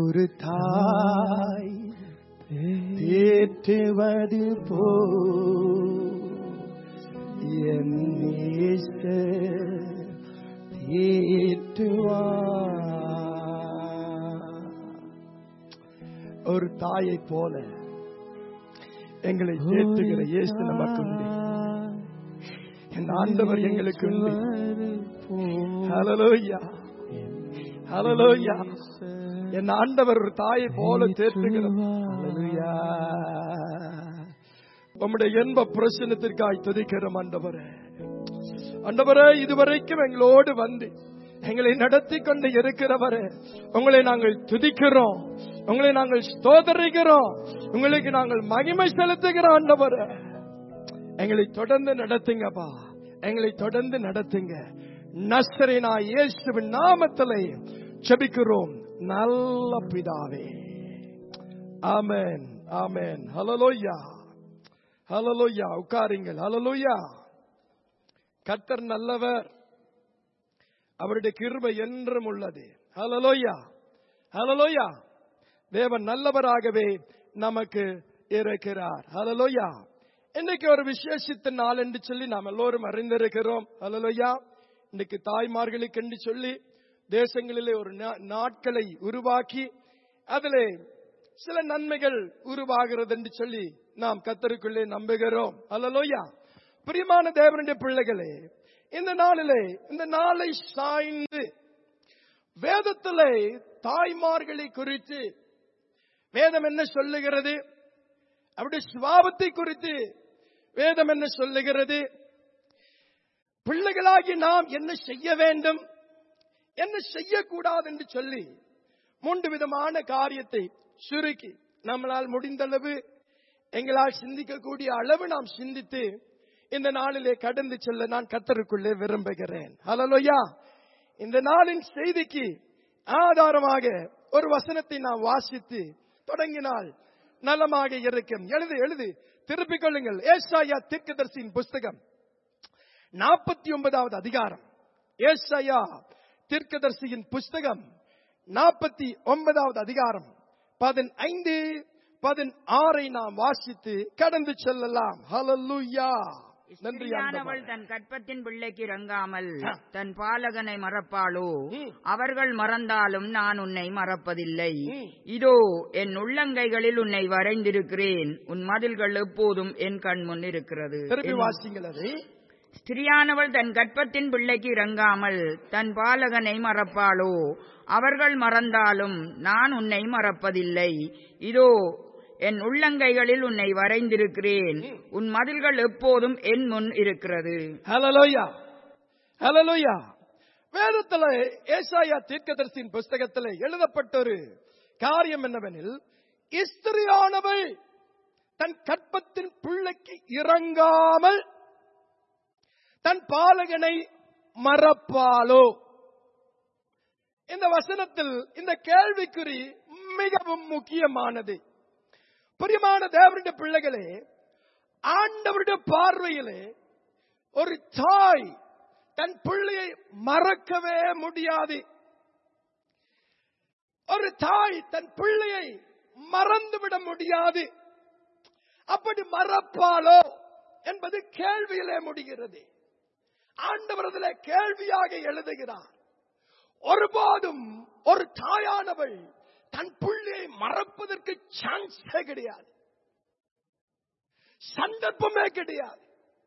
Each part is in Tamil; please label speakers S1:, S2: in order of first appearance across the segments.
S1: ஒரு தாய் தேற்றுவது போ என் நேசர் தேற்றுவார் ஒரு தாயை போல எங்களை தேற்றுகிற இயேசு நமக்கு உண்டு என் ஆண்டவர் எங்களுக்கு உண்டு ஹalleluya ஹalleluya என் ஆண்டவர் ஒரு தாயை போல தேற்றுகிறார் ஹalleluya உம்முடைய என்ப பிரசனத்திற்காய் துதிக்கிறோம் ஆண்டவரே ஆண்டவரே இதுவரைக்கும் எங்களோடு வந்து எங்களை நடத்தி கொண்டு இருக்கிறவரே உங்களை நாங்கள் துதிக்கிறோம் உங்களை நாங்கள் ஸ்தோதரிக்கிறோம் உங்களுக்கு நாங்கள் மகிமை செலுத்துகிறோம் ஆண்டவரே எங்களை தொடர்ந்து நடத்துங்கப்பா எங்களை தொடர்ந்து நடத்துங்க நஸ்ரேனா இயேசுவின் நாமத்திலே ஜெபிக்கிறோம் நல்ல பிதாவே ஆமென் ஆமென் ஹalleluya ஹalleluya உட்காருங்கள் ஹalleluya கர்த்தர் நல்லவர் அவருடைய கிருபை என்றும் உள்ளது ஹalleluya ஹalleluya தேவன் நல்லவராகவே நமக்கு இருக்கிறார் ஹalleluya இன்னைக்கு ஒரு விசேஷித்த நாள் என்று சொல்லி நாம் எல்லோரும் அறிந்திருக்கிறோம் ஹalleluya இன்னைக்கு தாய்மார்களுக்கு என்று சொல்லி தேசங்களிலே ஒரு நா- நாட்களை உருவாக்கி அதிலே சில நன்மைகள் உருவாகிறது என்று சொல்லி நாம் கத்தருக்குள்ளே நம்புகிறோம் அல்லலோயா பிரியமான தேவனுடைய பிள்ளைகளே இந்த நாளிலே இந்த நாளை சாய்ந்து வேதத்திலே தாய்மார்களை குறித்து வேதம் என்ன சொல்லுகிறது அவருடைய சுபாவத்தை குறித்து வேதம் என்ன சொல்லுகிறது பிள்ளைகளாகி நாம் என்ன செய்ய வேண்டும் என்ன செய்யக்கூடாது என்று சொல்லி மூன்று விதமான காரியத்தை சுருக்கி நம்மளால் முடிந்தளவு எங்களால் சிந்திக்கக்கூடிய அளவு நாம் சிந்தித்து இந்த நாளிலே கடந்து செல்ல நான் கத்தருக்குள்ளே விரும்புகிறேன் ஹalleluya இந்த நாளின் செய்திக்கு ஆதாரமாக ஒரு வசனத்தை நாம் வாசித்து தொடங்கினால் நலமாக இருக்கும் எழுது எழுது திருப்பிக் கொள்ளுங்கள் ஏசாயா தீர்க்கதரிசியின் புஸ்தகம் நாற்பத்தி ஒன்பதாவது அதிகாரம் ஏசாயா தீர்க்கதரிசியின் புஸ்தகம் நாற்பத்தி ஒன்பதாவது அதிகாரம் பதினைந்து பதினாறை நாம் வாசித்து கடந்து செல்லலாம் ஹalleluya நன்றி
S2: ஸ்திரியானவள்
S1: ஆண்டவரே.
S2: தன் கற்பத்தின் பிள்ளைக்கு இறங்காமல்
S1: ஆ.
S2: தன் பாலகனை மறப்பாளோ
S1: ம்.
S2: அவர்கள் மறந்தாலும் நான் உன்னை மறப்பதில்லை
S1: ம்.
S2: இதோ என் உள்ளங்கைகளில் உன்னை வரைந்திருக்கிறேன் உன் மதில்கள் எப்போதும் என் கண் முன் இருக்கிறது
S1: திருப்பி
S2: என்
S1: வாசிங்கள் அதை
S2: ஸ்திரியானவள் தன் கற்பத்தின் பிள்ளைக்கு இறங்காமல் தன் பாலகனை மறப்பாளோ அவர்கள் மறந்தாலும் நான் உன்னை மறப்பதில்லை இதோ என் உள்ளங்கைகளில் உன்னை வரைந்திருக்கிறேன் உன் மதில்கள் எப்போதும் என் முன் இருக்கிறது
S1: ஹalleluya ஹalleluya வேதத்துல ஏசாயா தீர்க்கதரிசியின் புஸ்தகத்தில் எழுதப்பட்ட ஒரு காரியம் என்னவெனில் இஸ்திரியானவள் தன் கற்பத்தின் பிள்ளைக்கு இறங்காமல் தன் பாலகனை மறப்பாளோ இந்த வசனத்தில் இந்த கேள்விக்குறி மிகவும் முக்கியமானது பிரியமான தேவனுடைய பிள்ளைகளே ஆண்டவருடைய பார்வையிலே ஒரு தாய் தன் பிள்ளையை மறக்கவே முடியாது ஒரு தாய் தன் பிள்ளையை மறந்துவிட முடியாது அப்படி மறப்பாளோ என்பது கேள்வியிலே முடிகிறது ஆண்டவர் அதிலே கேள்வியாக எழுதுகிறார் ஒருபோதும் ஒரு தாயானவள் தன் பிள்ளையை மறப்பதற்கு சான்ஸே கிடையாது சந்தர்ப்பமே கிடையாது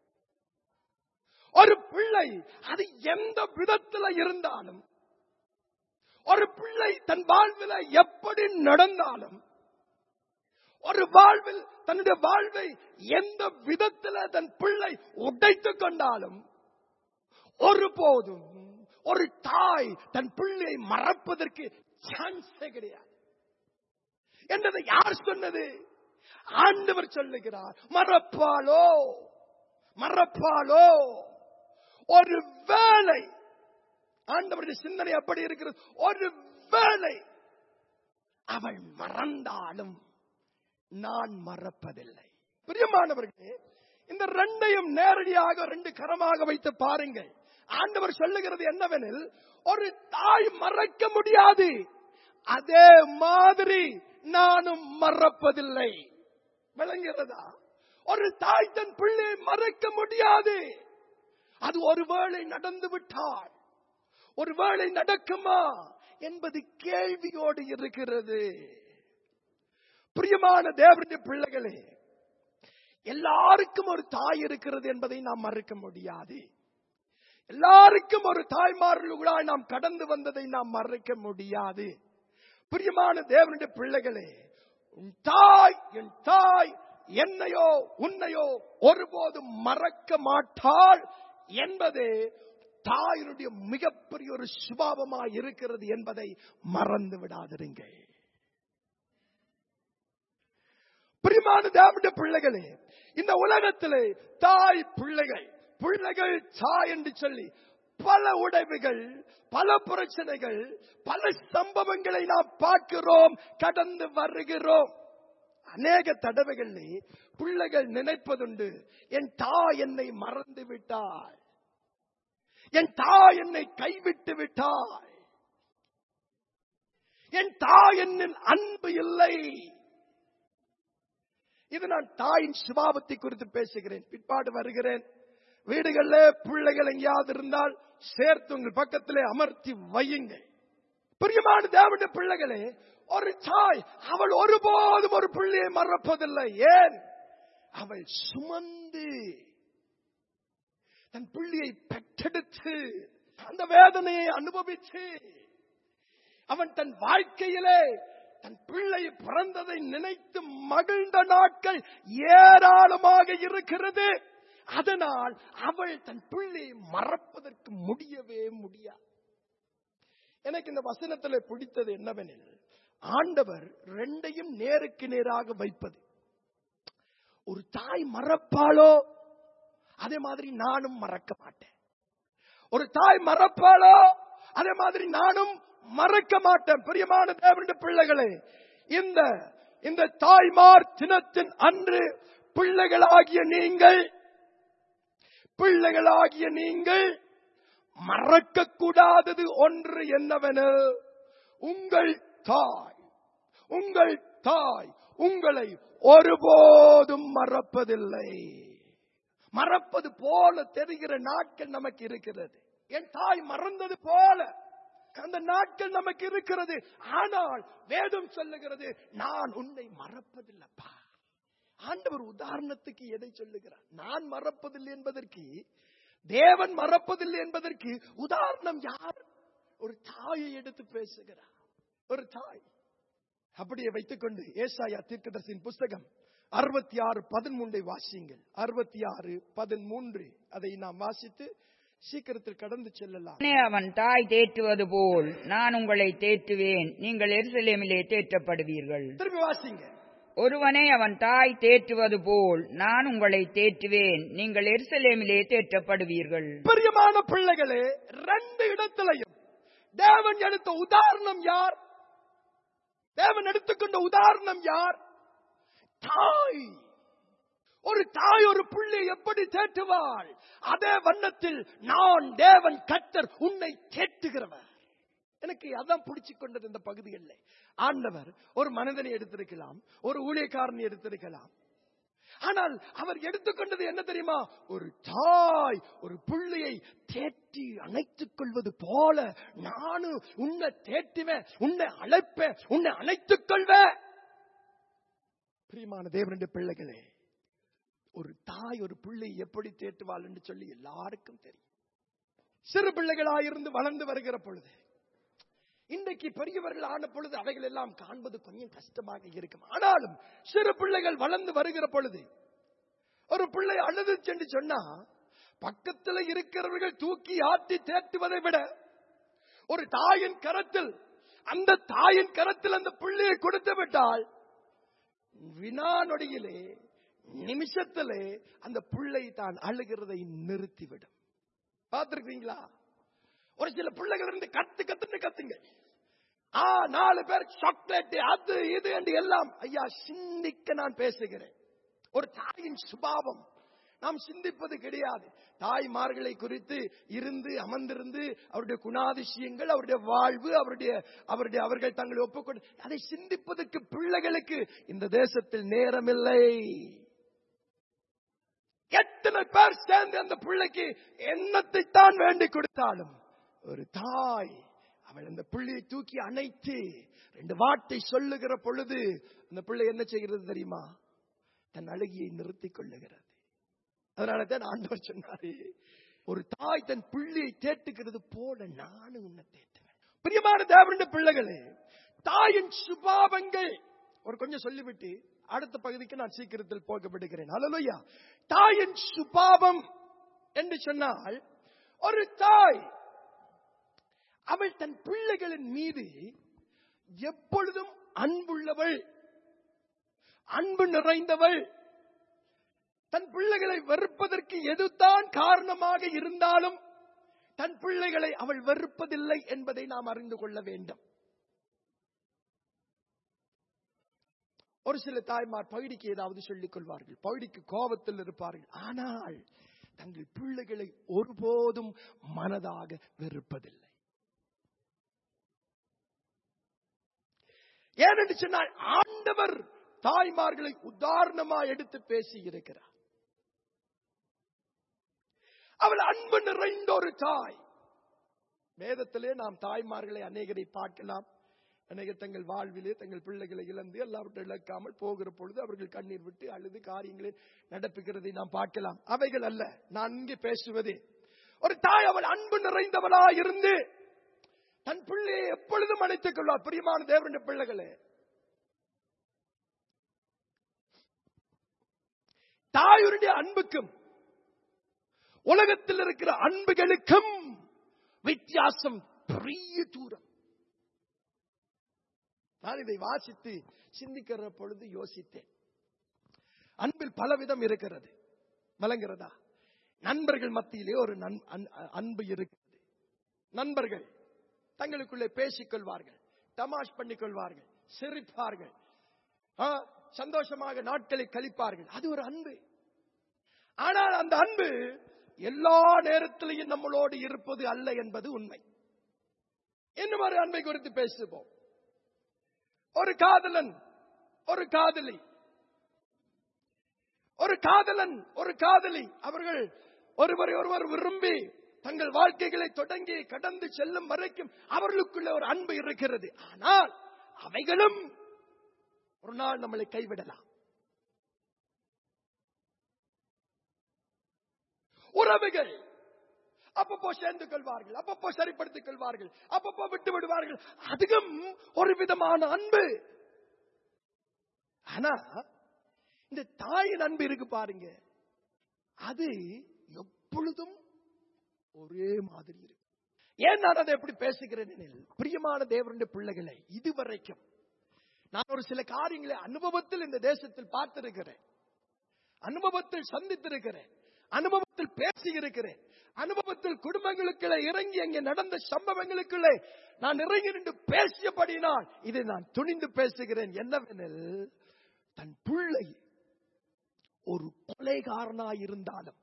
S1: ஒரு பிள்ளை அது எந்த விதத்துல இருந்தாலும் ஒரு பிள்ளை தன் வாழ்வில் எப்படி நடந்தாலும் ஒரு வாழ்வில் தன்னுடைய வாழ்வை எந்த விதத்துல தன் பிள்ளை உடைத்துக் கொண்டாலும் ஒருபோதும் ஒரு தாய் தன் பிள்ளையை மறப்பதற்கு சான்ஸே கிடையாது என்றதை யார் சொன்னது ஆண்டவர் சொல்லுகிறார் மறப்பாளோ மறப்பாளோ ஒரு வேலை ஆண்டவருடைய சிந்தனை அப்படி இருக்கிறது ஒரு வேலை அவள் மறந்தாலும் நான் மறப்பதில்லை பிரியமானவர்களே இந்த ரெண்டையும் நேரடியாக ரெண்டு கரமாக வைத்து பாருங்கள் ஆண்டவர் சொல்லுகிறது என்னவெனில் ஒரு தாய் மறக்க முடியாது அதே மாதிரி நானும் மறப்பதில்லை விளங்குகிறதா ஒரு தாய் தன் பிள்ளையை மறக்க முடியாது அது ஒருவேளை நடந்து விட்டால் ஒருவேளை நடக்குமா என்பது கேள்வியோடு இருக்கிறது பிரியமான தேவனுடைய பிள்ளைகளே எல்லாருக்கும் ஒரு தாய் இருக்கிறது என்பதை நாம் மறுக்க முடியாது எல்லாருக்கும் ஒரு தாய்மார்களாய் நாம் கடந்து வந்ததை நாம் மறைக்க முடியாது பிரியமான தேவனுடைய பிள்ளைகளே உன் தாய் என் தாய் என்னையோ உன்னையோ ஒருபோதும் மறக்க மாட்டாள் என்பதே தாயினுடைய மிகப்பெரிய ஒரு சுபாவமாய் இருக்கிறது என்பதை மறந்து விடாதிருங்கள் பிரியமான தேவனுடைய பிள்ளைகளே இந்த உலகத்திலே தாய் பிள்ளைகள் பிள்ளைகள் தாய் என்று சொல்லி பல உடைவுகள் பல பிரச்சனைகள் பல சம்பவங்களை நாம் பார்க்கிறோம் கடந்து வருகிறோம் அநேக தடவைகளிலே பிள்ளைகள் நினைப்பதுண்டு என் தாய் என்னை மறந்து விட்டாள் என் தாய் என்னை கைவிட்டு விட்டாள் என் தாய் என்னில் அன்பு இல்லை இது நான் தாயின் சுபாவத்தை குறித்து பேசுகிறேன் பிற்பாடு வருகிறேன் வீடுகளில் பிள்ளைகள் எங்கேயாவது இருந்தால் சேர்த்து உங்கள் பக்கத்திலே அமர்த்தி வையுங்கள் பிரியமான தேவனுடைய பிள்ளைகளே ஒரு தாய் அவள் ஒருபோதும் ஒரு பிள்ளையை மறப்பதில்லை ஏன் அவள் சுமந்து தன் பிள்ளையை பெற்றெடுத்து அந்த வேதனையை அனுபவித்து அவன் தன் வாழ்க்கையிலே தன் பிள்ளை பிறந்ததை நினைத்து மகிழ்ந்த நாட்கள் ஏராளமாக இருக்கிறது அதனால் அவள் தன் பிள்ளையை மறப்பதற்கு முடியவே முடியாது எனக்கு இந்த வசனத்தில் பிடித்தது என்னவெனில் ஆண்டவர் ரெண்டையும் நேருக்கு நேராக வைப்பது ஒரு தாய் மறப்பாளோ அதே மாதிரி நானும் மறக்க மாட்டேன் ஒரு தாய் மறப்பாளோ அதே மாதிரி நானும் மறக்க மாட்டேன் பிரியமான தேவனுடைய பிள்ளைகளே இந்த இந்த தாய்மார் தினத்தின் அன்று பிள்ளைகளாகிய நீங்கள் பிள்ளைகளாகிய நீங்கள் மறக்க கூடாதது ஒன்று என்னவெனில் உங்கள் தாய் உங்கள் தாய் உங்களை ஒருபோதும் மறப்பதில்லை மறப்பது போல தெரிகிற நாட்கள் நமக்கு இருக்கிறது என் தாய் மறந்தது போல அந்த நாட்கள் நமக்கு இருக்கிறது ஆனால் வேதம் சொல்லுகிறது நான் உன்னை மறப்பதில்லப்பா ஆண்டவர் உதாரணத்துக்கு எதை சொல்லுகிறார் நான் மறப்பதில்லை என்பதற்கு தேவன் மறப்பதில்லை என்பதற்கு உதாரணம் யார் ஒரு தாயை எடுத்து பேசுகிறார் ஒரு தாய் அப்படியே வைத்துக்கொண்டு ஏசாயா தீர்க்கதர்சியின் புஸ்தகம் அறுபத்தி ஆறு பதிமூன்றை வாசியுங்கள் அறுபத்தி ஆறு பதிமூன்று அதை நாம் வாசித்து சீக்கிரத்தில் கடந்து செல்லலாம்
S2: உடனே அவன் தாய் தேற்றுவது போல் நான் உங்களை தேற்றுவேன் நீங்கள் எருசலேமிலே தேற்றப்படுவீர்கள்
S1: திரும்பி வாசிங்க
S2: ஒருவனை அவன் தாய் தேற்றுவது போல் நான் உங்களை தேற்றுவேன் நீங்கள் எருசலேமிலே தேற்றப்படுவீர்கள்
S1: பிரியமான பிள்ளைகளே ரெண்டு இடத்திலையும் தேவன் எடுத்த உதாரணம் யார் தேவன் எடுத்துக்கொண்ட உதாரணம் யார் தாய் ஒரு தாய் ஒரு பிள்ளை எப்படி தேற்றுவாள் அதே வண்ணத்தில் நான் தேவன் கத்தர் உன்னை தேற்றுகிறவர் எனக்கு அதான் பிடிச்சு கொண்டது இந்த பகுதிகளில் ஆண்டவர் ஒரு மனிதனை எடுத்திருக்கலாம் ஒரு ஊழியக்காரனை எடுத்திருக்கலாம் ஆனால் அவர் எடுத்துக்கொண்டது என்ன தெரியுமா ஒரு தாய் ஒரு பிள்ளையை தேற்றி அணைத்துக் கொள்வது போல நானும் உன்னை தேற்றுவேன் உன்னை அழைப்பேன் உன்னை அணைத்துக் கொள்வேன் பிரியமான தேவனுடைய பிள்ளைகளே ஒரு தாய் ஒரு பிள்ளை எப்படி தேற்றுவாள் என்று சொல்லி எல்லாருக்கும் தெரியும் சிறு பிள்ளைகளாயிருந்து வளர்ந்து வருகிற பொழுது இன்றைக்கு பெரியவர்கள் ஆன பொழுது அவைகள் எல்லாம் காண்பது கொஞ்சம் கஷ்டமாக இருக்கும் ஆனாலும் சிறு பிள்ளைகள் வளர்ந்து வருகிற பொழுது ஒரு பிள்ளை அழுது சென்று சொன்னா பக்கத்தில் இருக்கிறவர்கள் தூக்கி ஆட்டி தேற்றுவதை விட ஒரு தாயின் கரத்தில் அந்த தாயின் கரத்தில் அந்த பிள்ளையை கொடுத்து விட்டால் வினா நொடியிலே நிமிஷத்திலே அந்த பிள்ளை தான் அழுகிறதை நிறுத்திவிடும் பார்த்திருக்கீங்களா ஒரு சில பிள்ளைகள் இருந்து கத்து கத்துட்டு கத்துங்க ஆ நாலு பேர் சாக்லேட் அது இது என்று எல்லாம் ஐயா சிந்திக்க நான் பேசுகிறேன் ஒரு தாயின் சுபாவம் நாம் சிந்திப்பது கிடையாது தாய்மார்களை குறித்து இருந்து அமர்ந்திருந்து அவருடைய குணாதிசயங்கள் அவருடைய வாழ்வு அவருடைய அவருடைய அவர்கள் தங்களை ஒப்புக்கொண்டு அதை சிந்திப்பதற்கு பிள்ளைகளுக்கு இந்த தேசத்தில் நேரமில்லை எத்தனை பேர் சேர்ந்து அந்த பிள்ளைக்கு எண்ணத்தை தான் வேண்டி கொடுத்தாலும் ஒரு தாய் அவள் அந்த பிள்ளையை தூக்கி அணைத்து ரெண்டு வார்த்தை சொல்லுகிற பொழுது அந்த பிள்ளை என்ன செய்கிறது தெரியுமா தன் அழுகியை நிறுத்திக் கொள்ளுகிறது அதனால தான் ஆண்டவர் சொன்னாரு ஒரு தாய் தன் பிள்ளையை தேட்டுகிறது போல நானும் உன்னை தேட்டுவேன் பிரியமான தேவனுடைய பிள்ளைகளே தாயின் சுபாவங்கள் ஒரு கொஞ்சம் சொல்லிவிட்டு அடுத்த பகுதிக்கு நான் சீக்கிரத்தில் போக விடுகிறேன் ஹalleluya தாயின் சுபாவம் என்று சொன்னால் ஒரு தாய் அவள் தன் பிள்ளைகளின் மீது எப்பொழுதும் அன்புள்ளவள் அன்பு நிறைந்தவள் தன் பிள்ளைகளை வெறுப்பதற்கு எதுதான் காரணமாக இருந்தாலும் தன் பிள்ளைகளை அவள் வெறுப்பதில்லை என்பதை நாம் அறிந்து கொள்ள வேண்டும் ஒரு சில தாய்மார் பகுதிக்கு ஏதாவது சொல்லிக் கொள்வார்கள் பகுதிக்கு கோபத்தில் இருப்பார்கள் ஆனால் தங்கள் பிள்ளைகளை ஒருபோதும் மனதாக வெறுப்பதில்லை ஏனென்று சொன்னால் ஆண்டவர் தாய்மார்களை உதாரணமா எடுத்து பேசி இருக்கிறார் அவள் அன்பு நிறைந்த ஒரு தாய் வேதத்திலே நாம் தாய்மார்களை அநேகரை பார்க்கலாம் அநேக தங்கள் வாழ்விலே தங்கள் பிள்ளைகளை இழந்து எல்லாவற்றை இழக்காமல் போகிற பொழுது அவர்கள் கண்ணீர் விட்டு அழுது காரியங்களை நடப்புகிறதை நாம் பார்க்கலாம் அவைகள் அல்ல நான் இங்கே பேசுவது ஒரு தாய் அவள் அன்பு நிறைந்தவளா இருந்து தன் பிள்ளையை எப்பொழுதும் அணைத்துக் கொள்வார் பிரியமான தேவனுடைய பிள்ளைகளே தாயுடைய அன்புக்கும் உலகத்தில் இருக்கிற அன்புகளுக்கும் வித்தியாசம் பெரிய தூரம் நான் இதை வாசித்து சிந்திக்கிற பொழுது யோசித்தேன் அன்பில் பலவிதம் இருக்கிறது விளங்குறதா நண்பர்கள் மத்தியிலே ஒரு நன்- அன்- அன்பு இருக்கிறது நண்பர்கள் தங்களுக்குள்ளே பேசிக் கொள்வார்கள் தமாஷ் பண்ணிக் கொள்வார்கள் சிரிப்பார்கள் ஆ, சந்தோஷமாக நாட்களை கழிப்பார்கள் அது ஒரு அன்பு ஆனால் அந்த அன்பு எல்லா நேரத்திலையும் நம்மளோடு இருப்பது அல்ல என்பது உண்மை இன்னும் ஒரு அன்பை குறித்து பேசுவோம் ஒரு காதலன் ஒரு காதலி ஒரு காதலன் ஒரு காதலி அவர்கள் ஒருவரை ஒருவர் விரும்பி தங்கள் வாழ்க்கைகளை தொடங்கி கடந்து செல்லும் வரைக்கும் அவர்களுக்குள்ள ஒரு அன்பு இருக்கிறது ஆனால் அவைகளும் ஒரு நாள் நம்மளை கைவிடலாம் உறவுகள் அப்பப்போ சேர்ந்து கொள்வார்கள் அப்பப்போ சரிப்படுத்திக் கொள்வார்கள் அப்பப்போ விட்டு விடுவார்கள் அதுவும் ஒரு விதமான அன்பு ஆனா இந்த தாயின் அன்பு இருக்கு பாருங்க அது எப்பொழுதும் ஒரே மாதிரி இருக்கு ஏன் நான் அதை எப்படி பேசுகிறேன் எனில், பிரியமான தேவனுடைய பிள்ளைகளை இதுவரைக்கும் நான் ஒரு சில காரியங்களை அனுபவத்தில் இந்த தேசத்தில் பார்த்திருக்கிறேன் அனுபவத்தில் சந்தித்திருக்கிறேன் அனுபவத்தில் பேசி இருக்கிறேன் அனுபவத்தில் குடும்பங்களுக்குள்ளே இறங்கி அங்கே நடந்த சம்பவங்களுக்குள்ளே நான் இறங்கி நின்று பேசியபடினால் இதை நான் துணிந்து பேசுகிறேன் என்னவெனில் தன் பிள்ளை ஒரு கொலைகாரனாய் இருந்தாலும்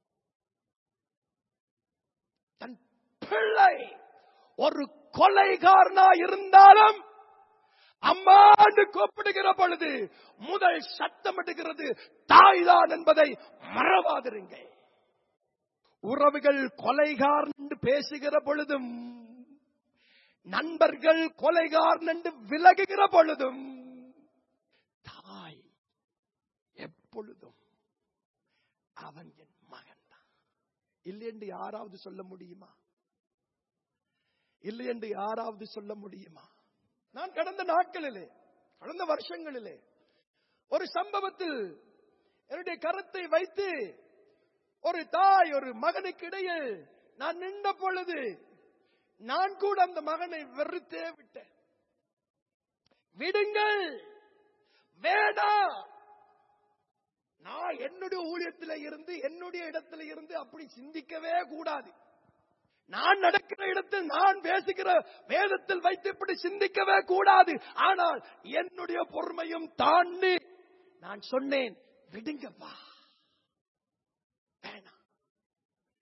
S1: தன் பிள்ளை ஒரு கொலைகாரனாய் இருந்தாலும் அம்மாண்டு கூப்பிடுகிற பொழுது முதல் சத்தமிடுகிறது தாய்தான் என்பதை மறவாதிருங்க உறவுகள் கொலைகாரன் என்று பேசுகிற பொழுதும் நண்பர்கள் கொலைகாரன் என்று விலகுகிற பொழுதும் தாய் எப்பொழுதும் அவன் என் மகன் தான் இல்லை என்று யாராவது சொல்ல முடியுமா இல்லை என்று யாராவது சொல்ல முடியுமா நான் கடந்த நாட்களிலே கடந்த வருஷங்களிலே ஒரு சம்பவத்தில் என்னுடைய கரத்தை வைத்து ஒரு தாய் ஒரு மகனுக்கு இடையே நான் நின்ற பொழுது நான் கூட அந்த மகனை வெறுத்தே விட்டேன் விடுங்கள் வேண்டாம் நான் என்னுடைய ஊழியத்தில் இருந்து என்னுடைய இடத்துல இருந்து அப்படி சிந்திக்கவே கூடாது நான் நடக்கிற இடத்தில் நான் பேசுகிற வேதத்தில் வைத்து இப்படி சிந்திக்கவே கூடாது ஆனால் என்னுடைய பொறுமையும் தாண்டி நான் சொன்னேன் விடுங்கப்பா வேணாம்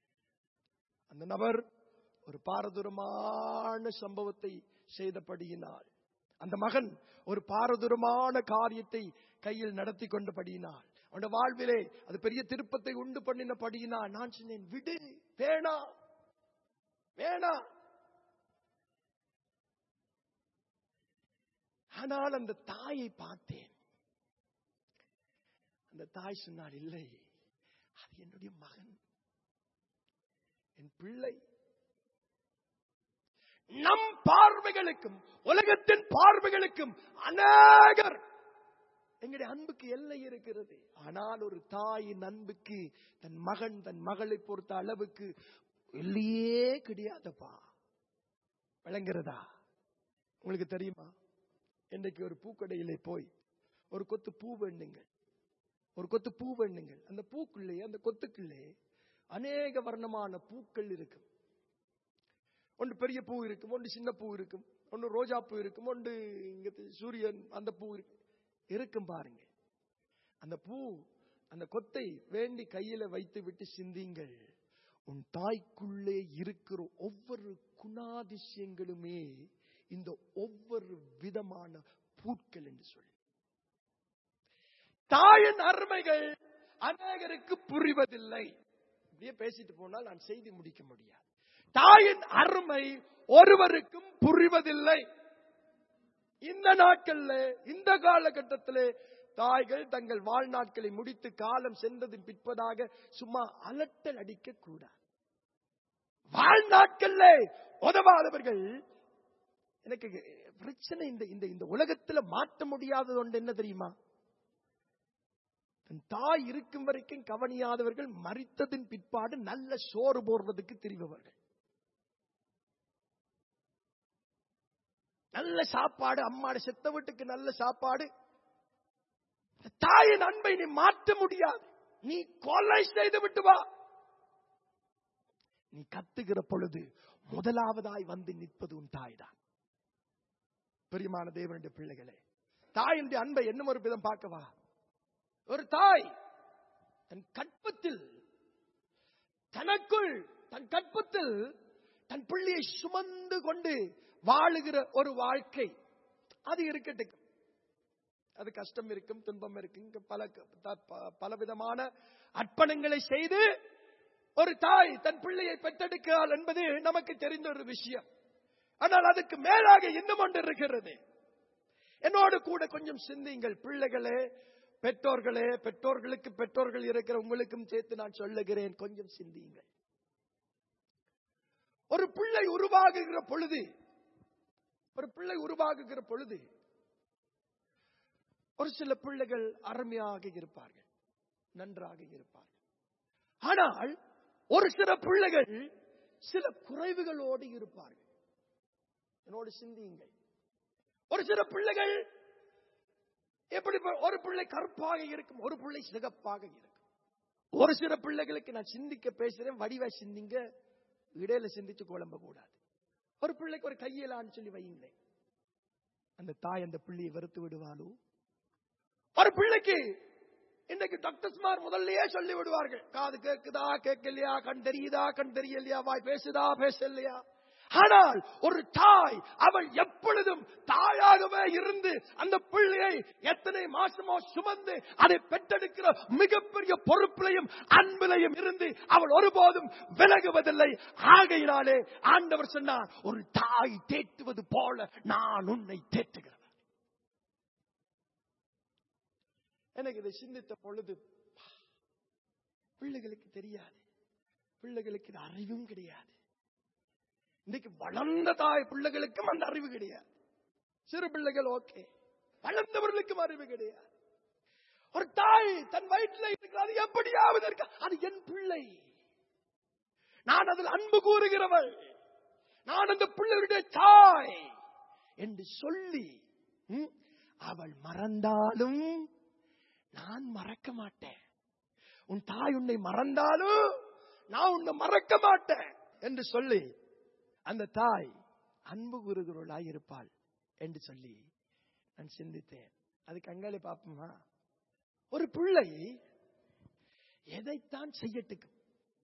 S1: அந்த நபர் ஒரு பாரதூரமான சம்பவத்தை செய்தபடியினால் அந்த மகன் ஒரு பாரதூரமான காரியத்தை கையில் நடத்தி கொண்டபடியினால் அவனுடைய வாழ்விலே அது பெரிய திருப்பத்தை உண்டு பண்ணினபடியினால் நான் சொன்னேன் விடு வேணா வேணா ஆனால் அந்த தாயை பார்த்தேன் அந்த தாய் சொன்னார் இல்லை அது என்னுடைய மகன் என் பிள்ளை நம் பார்வைகளுக்கும் உலகத்தின் பார்வைகளுக்கும் அநேகர் எங்களுடைய அன்புக்கு எல்லை இருக்கிறது ஆனால் ஒரு தாயின் அன்புக்கு தன் மகன் தன் மகளை பொறுத்த அளவுக்கு எல்லையே கிடையாதப்பா விளங்குறதா உங்களுக்கு தெரியுமா இன்றைக்கு ஒரு பூக்கடையிலே போய் ஒரு கொத்து பூ வேண்டுங்கள் ஒரு கொத்து பூ வேண்டுங்கள் அந்த பூக்குள்ளே அந்த கொத்துக்குள்ளே அநேக வர்ணமான பூக்கள் இருக்கும் ஒன்று பெரிய பூ இருக்கும் ஒன்று சின்ன பூ இருக்கும் ஒன்று ரோஜா பூ இருக்கும் ஒன்று இங்க சூரியன் அந்த பூ இருக்கும் இருக்கும் பாருங்க அந்த பூ அந்த கொத்தை வேண்டி கையில வைத்து விட்டு சிந்திங்கள் உன் தாய்க்குள்ளே இருக்கிற ஒவ்வொரு குணாதிசயங்களுமே இந்த ஒவ்வொரு விதமான பூட்கள் என்று சொல்லி தாயின் அருமைகள் அநேகருக்கு புரிவதில்லை இப்படியே பேசிட்டு போனால் நான் செய்தி முடிக்க முடியாது தாயின் அருமை ஒருவருக்கும் புரிவதில்லை இந்த நாட்கள்ல இந்த காலகட்டத்திலே தாய்கள் தங்கள் வாழ்நாட்களை முடித்து காலம் சென்றதின் பிற்பதாக சும்மா அலட்டல் அடிக்க கூடாது வாழ்நாட்கள்ல உதவாதவர்கள் எனக்கு பிரச்சனை இந்த இந்த இந்த உலகத்துல மாற்ற முடியாதது ஒன்று என்ன தெரியுமா தன் தாய் இருக்கும் வரைக்கும் கவனியாதவர்கள் மறித்ததின் பிற்பாடு நல்ல சோறு போடுறதுக்கு தெரிபவர்கள் நல்ல சாப்பாடு அம்மாட செத்த வீட்டுக்கு நல்ல சாப்பாடு தாயின் அன்பை நீ மாற்ற முடியாது நீ கொலை செய்து விட்டு வா நீ கத்துகிற பொழுது முதலாவதாய் வந்து நிற்பது உன் தாய் தான் பிரியமான தேவனுடைய பிள்ளைகளே தாயினுடைய அன்பை என்ன ஒரு விதம் பார்க்கவா ஒரு தாய் தன் கற்பத்தில் தனக்குள் தன் கற்பத்தில் தன் பிள்ளையை சுமந்து கொண்டு வாழுகிற ஒரு வாழ்க்கை அது இருக்கட்டும் அது கஷ்டம் இருக்கும் துன்பம் இருக்கும் பல பலவிதமான அர்ப்பணங்களை செய்து ஒரு தாய் தன் பிள்ளையை பெற்றெடுக்கிறாள் என்பது நமக்கு தெரிந்த ஒரு விஷயம் ஆனால் அதுக்கு மேலாக இன்னும் ஒன்று இருக்கிறது என்னோடு கூட கொஞ்சம் சிந்திங்கள் பிள்ளைகளே பெற்றோர்களே பெற்றோர்களுக்கு பெற்றோர்கள் இருக்கிற உங்களுக்கும் சேர்த்து நான் சொல்லுகிறேன் கொஞ்சம் சிந்தியுங்கள் ஒரு பிள்ளை உருவாகுகிற பொழுது ஒரு பிள்ளை உருவாகுகிற பொழுது ஒரு சில பிள்ளைகள் அருமையாக இருப்பார்கள் நன்றாக இருப்பார்கள் ஆனால் ஒரு சில பிள்ளைகள் சில குறைவுகளோடு இருப்பார்கள் என்னோடு சிந்தியுங்கள் ஒரு சில பிள்ளைகள் எப்படி ஒரு பிள்ளை கருப்பாக இருக்கும் ஒரு பிள்ளை சிகப்பாக இருக்கும் ஒரு சில பிள்ளைகளுக்கு நான் சிந்திக்க பேசுறேன் வடிவா சிந்திங்க இடையில சிந்திச்சு குழம்ப கூடாது ஒரு பிள்ளைக்கு ஒரு கையிலான்னு சொல்லி வையுங்களேன் அந்த தாய் அந்த பிள்ளையை வெறுத்து விடுவாளோ ஒரு பிள்ளைக்கு இன்னைக்கு டாக்டர்ஸ்மார் முதல்லயே சொல்லி விடுவார்கள் காது கேக்குதா கேட்கலையா கண் தெரியுதா கண் தெரியலையா வாய் பேசுதா பேசலையா ஆனால் ஒரு தாய் அவள் எப்பொழுதும் தாயாகவே இருந்து அந்த பிள்ளையை எத்தனை மாசமோ சுமந்து அதை பெற்றெடுக்கிற மிகப்பெரிய பொறுப்பிலையும் அன்பிலையும் இருந்து அவள் ஒருபோதும் விலகுவதில்லை ஆகையினாலே ஆண்டவர் சொன்னார் ஒரு தாய் தேற்றுவது போல நான் உன்னை தேற்றுகிறேன் எனக்கு இதை சிந்தித்த பொழுது பிள்ளைகளுக்கு தெரியாது பிள்ளைகளுக்கு இது அறிவும் கிடையாது இன்னைக்கு வளர்ந்த தாய் பிள்ளைகளுக்கும் அந்த அறிவு கிடையாது சிறு பிள்ளைகள் ஓகே வளர்ந்தவர்களுக்கும் அறிவு கிடையாது ஒரு தாய் தன் வயிற்றில் இருக்கிறது எப்படியாவது இருக்க அது என் பிள்ளை நான் அதில் அன்பு கூறுகிறவள் நான் அந்த பிள்ளைகளுடைய தாய் என்று சொல்லி ம், அவள் மறந்தாலும் நான் மறக்க மாட்டேன் உன் தாய் உன்னை மறந்தாலும் நான் உன்னை மறக்க மாட்டேன் என்று சொல்லி அந்த தாய் அன்பு கூறுகிறவளாய் இருப்பாள் என்று சொல்லி நான் சிந்தித்தேன் அதுக்கு அங்காலே பார்ப்போமா ஒரு பிள்ளை எதைத்தான் செய்யட்டுக்கும்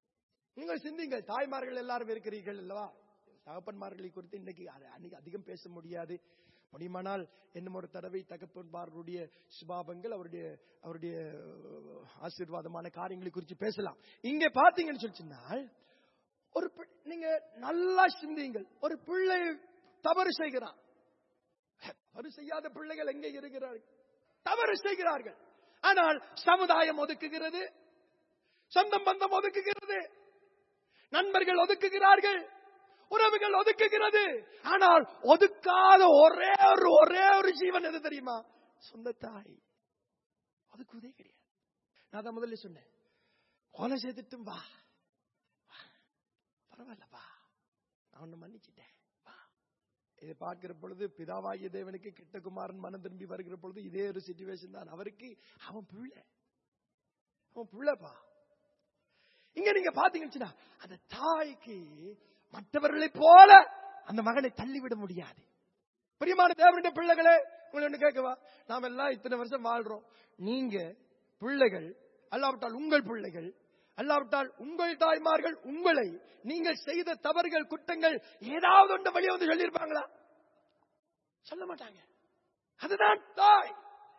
S1: நீங்கள் சிந்திங்கள் தாய்மார்கள் எல்லாரும் இருக்கிறீர்கள் அல்லவா தகப்பன்மார்களை குறித்து இன்னைக்கு அ- அன்னைக்கு அதிகம் பேச முடியாது முடியுமானால் இன்னும் ஒரு தடவை தகப்பன்மார்களுடைய சுபாவங்கள் அவருடைய அவருடைய அஹ், ஆசீர்வாதமான காரியங்களை குறித்து பேசலாம் இங்க பாத்தீங்கன்னு சொல்லிச்சுனால் ஒரு பி- நீங்க நல்லா சிந்தியுங்கள் ஒரு பிள்ளை தவறு செய்கிறான் தவறு செய்யாத பிள்ளைகள் எங்கே இருக்கிறார்கள் தவறு செய்கிறார்கள் ஆனால் சமுதாயம் ஒதுக்குகிறது சொந்தம் பந்தம் ஒதுக்குகிறது நண்பர்கள் ஒதுக்குகிறார்கள் உறவுகள் ஒதுக்குகிறது ஆனால் ஒதுக்காத ஒரே ஒரு ஒரே ஒரு ஜீவன் எது தெரியுமா சொந்த தாய் ஒதுக்குவதே கிடையாது நான் தான் முதல்ல சொன்னேன் கொலை செய்துட்டும் வா வா. பரவாயில்ல வா நான் உன்னை மன்னிச்சிட்டேன் வா இதை பார்க்கிற பொழுது பிதாவாகிய தேவனுக்கு கிட்ட குமாரன் மனம் திரும்பி வருகிற பொழுது இதே ஒரு சிச்சுவேஷன் தான் அவருக்கு அவன் பிள்ளை அவன் பிள்ளைப்பா இங்க நீங்க பாத்தீங்கன்னா அந்த தாய்க்கு மற்றவர்களைப் போல அந்த மகனை தள்ளிவிட முடியாது பிரியமான தேவனுடைய பிள்ளைகளே உங்களை ஒண்ணு கேட்கவா நாம எல்லாம் இத்தனை வருஷம் வாழ்றோம் நீங்க பிள்ளைகள் அல்லாவிட்டால் உங்கள் பிள்ளைகள் அல்லாவிட்டால் உங்கள் தாய்மார்கள் உங்களை நீங்கள் செய்த தவறுகள் குற்றங்கள் ஏதாவது ஒன்று வெளியே வந்து சொல்லியிருப்பாங்களா சொல்ல மாட்டாங்க அதுதான் தாய்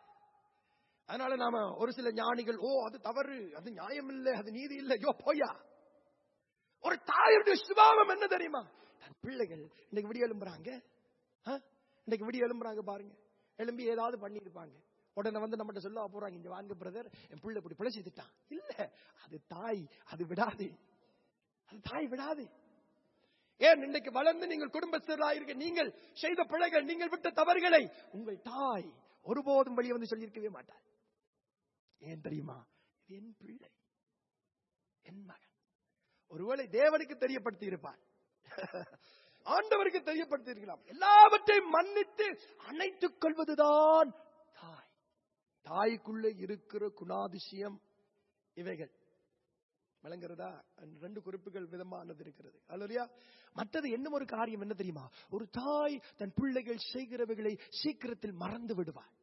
S1: அதனால நாம ஒரு சில ஞானிகள் ஓ அது தவறு அது நியாயம் இல்லை அது நீதி இல்லை யோ போயா ஒரு தாயுடைய சுபாவம் என்ன தெரியுமா தன் பிள்ளைகள் இன்னைக்கு விடிய எழும்புறாங்க ஆ? இன்னைக்கு விடிய எழும்புறாங்க பாருங்க எழும்பி ஏதாவது பண்ணியிருப்பாங்க உடனே வந்து நம்மகிட்ட சொல்ல போறாங்க இங்க வாங்க பிரதர் என் பிள்ளை இப்படி பிழை செய்துட்டான் இல்ல அது தாய் அது விடாது அது தாய் விடாது ஏன் இன்னைக்கு வளர்ந்து நீங்கள் குடும்பஸ்தராயிருக்க நீங்கள் செய்த பிழைகள் நீங்கள் விட்ட தவறுகளை உங்கள் தாய் ஒருபோதும் வெளியே வந்து சொல்லியிருக்கவே மாட்டார் ஏன் தெரியுமா இது என் பிள்ளை என் மகன் ஒருவேளை தேவனுக்கு தெரியப்படுத்தி இருப்பார் ஆண்டவருக்கு தெரியப்படுத்தி இருக்கலாம் எல்லாவற்றையும் மன்னித்து அணைத்துக் கொள்வதுதான் தாய் தாய்க்குள்ள இருக்கிற குணாதிசயம் இவைகள் விளங்குறதா ரெண்டு குறிப்புகள் விதமானது இருக்கிறது அல்லையா மற்றது இன்னும் ஒரு காரியம் என்ன தெரியுமா ஒரு தாய் தன் பிள்ளைகள் செய்கிறவைகளை சீக்கிரத்தில் மறந்து விடுவார்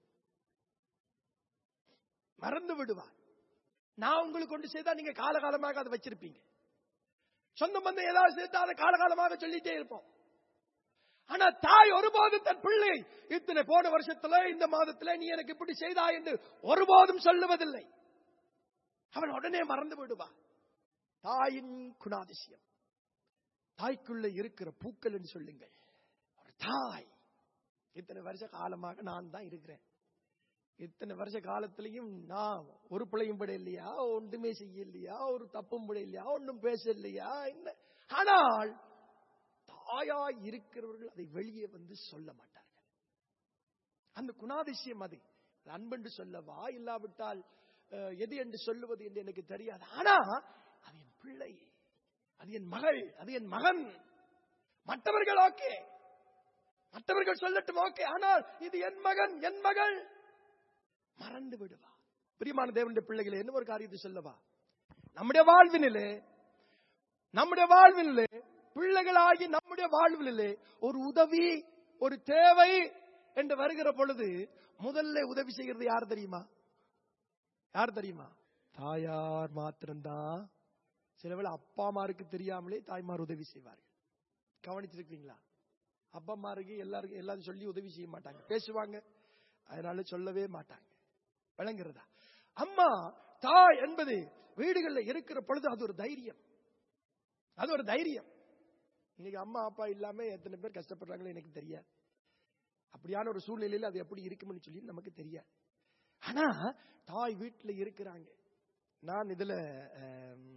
S1: மறந்து விடுவார் நான் உங்களுக்கு கொண்டு செய்தா நீங்க காலகாலமாக அதை வச்சிருப்பீங்க சொந்த பந்தம் ஏதாவது சேர்த்தா அதை காலகாலமாக சொல்லிட்டே இருப்போம் ஆனா தாய் ஒருபோதும் தன் பிள்ளை இத்தனை போன வருஷத்துல இந்த மாதத்துல நீ எனக்கு இப்படி செய்தாய் என்று ஒருபோதும் சொல்லுவதில்லை அவன் உடனே மறந்து விடுவா தாயின் குணாதிசயம் தாய்க்குள்ள இருக்கிற பூக்கள் என்று சொல்லுங்கள் ஒரு தாய் இத்தனை வருஷ காலமாக நான் தான் இருக்கிறேன் இத்தனை வருஷ காலத்திலையும் நான் ஒரு பிள்ளையும் பட இல்லையா ஒன்றுமே செய்ய இல்லையா ஒரு தப்பும் பட இல்லையா ஒன்றும் பேச இல்லையா என்ன ஆனால் தாயாய் இருக்கிறவர்கள் அதை வெளியே வந்து சொல்ல மாட்டார்கள் அந்த குணாதிசயம் அது அது அன்பென்று சொல்லவா இல்லாவிட்டால் அஹ், எது என்று சொல்லுவது என்று எனக்கு தெரியாது ஆனா அது என் பிள்ளை அது என் மகள் அது என் மகன் மற்றவர்கள் ஓகே மற்றவர்கள் சொல்லட்டும் ஓகே ஆனால் இது என் மகன் என் மகள் மறந்து விடுவா பிரியமான தேவனுடைய பிள்ளைகளை என்ன ஒரு காரியத்தை சொல்லவா நம்முடைய வாழ்வினிலே நம்முடைய வாழ்வினிலே பிள்ளைகளாகி நம்முடைய வாழ்வினிலே ஒரு உதவி ஒரு தேவை என்று வருகிற பொழுது முதல்ல உதவி செய்கிறது யார் தெரியுமா யார் தெரியுமா தாயார் மாத்திரம்தான் சில வேளை அப்பா அம்மாருக்கு தெரியாமலே தாய்மார் உதவி செய்வார்கள் கவனிச்சிருக்கீங்களா அப்பா அம்மாருக்கு எல்லாருக்கும் எல்லாரும் சொல்லி உதவி செய்ய மாட்டாங்க பேசுவாங்க அதனால சொல்லவே மாட்டாங்க விளங்குறதா அம்மா தாய் என்பது வீடுகள்ல இருக்கிற பொழுது அது ஒரு தைரியம் அது ஒரு தைரியம் இன்னைக்கு அம்மா அப்பா இல்லாம எத்தனை பேர் கஷ்டப்படுறாங்களோ எனக்கு தெரியாது அப்படியான ஒரு சூழ்நிலையில அது எப்படி இருக்கும்னு சொல்லி நமக்கு தெரியாது ஆனா தாய் வீட்டுல இருக்கிறாங்க நான் இதுல ஆம்,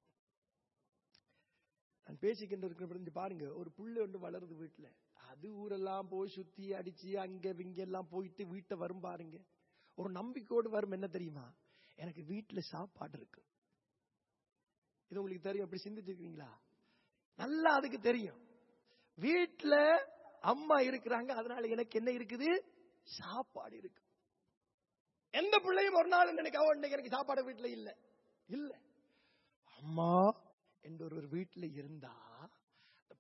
S1: நான் பேசிக்கிட்டு இருக்கிற பொழுது பாருங்க ஒரு புள்ள ஒன்று வளருது வீட்டுல அது ஊரெல்லாம் போய் சுத்தி அடிச்சு அங்க இங்க எல்லாம் போயிட்டு வீட்டை வரும் பாருங்க ஒரு நம்பிக்கையோடு வரும் என்ன தெரியுமா எனக்கு வீட்டுல சாப்பாடு இருக்கு இது உங்களுக்கு தெரியும் அப்படி சிந்திச்சிருக்கீங்களா நல்லா அதுக்கு தெரியும் வீட்டுல அம்மா இருக்கிறாங்க அதனால எனக்கு என்ன இருக்குது சாப்பாடு இருக்கு எந்த பிள்ளையும் ஒரு நாள் நினைக்க இன்னைக்கு எனக்கு சாப்பாடு வீட்டுல இல்ல இல்ல அம்மா என்ற ஒரு வீட்டுல இருந்தா அந்த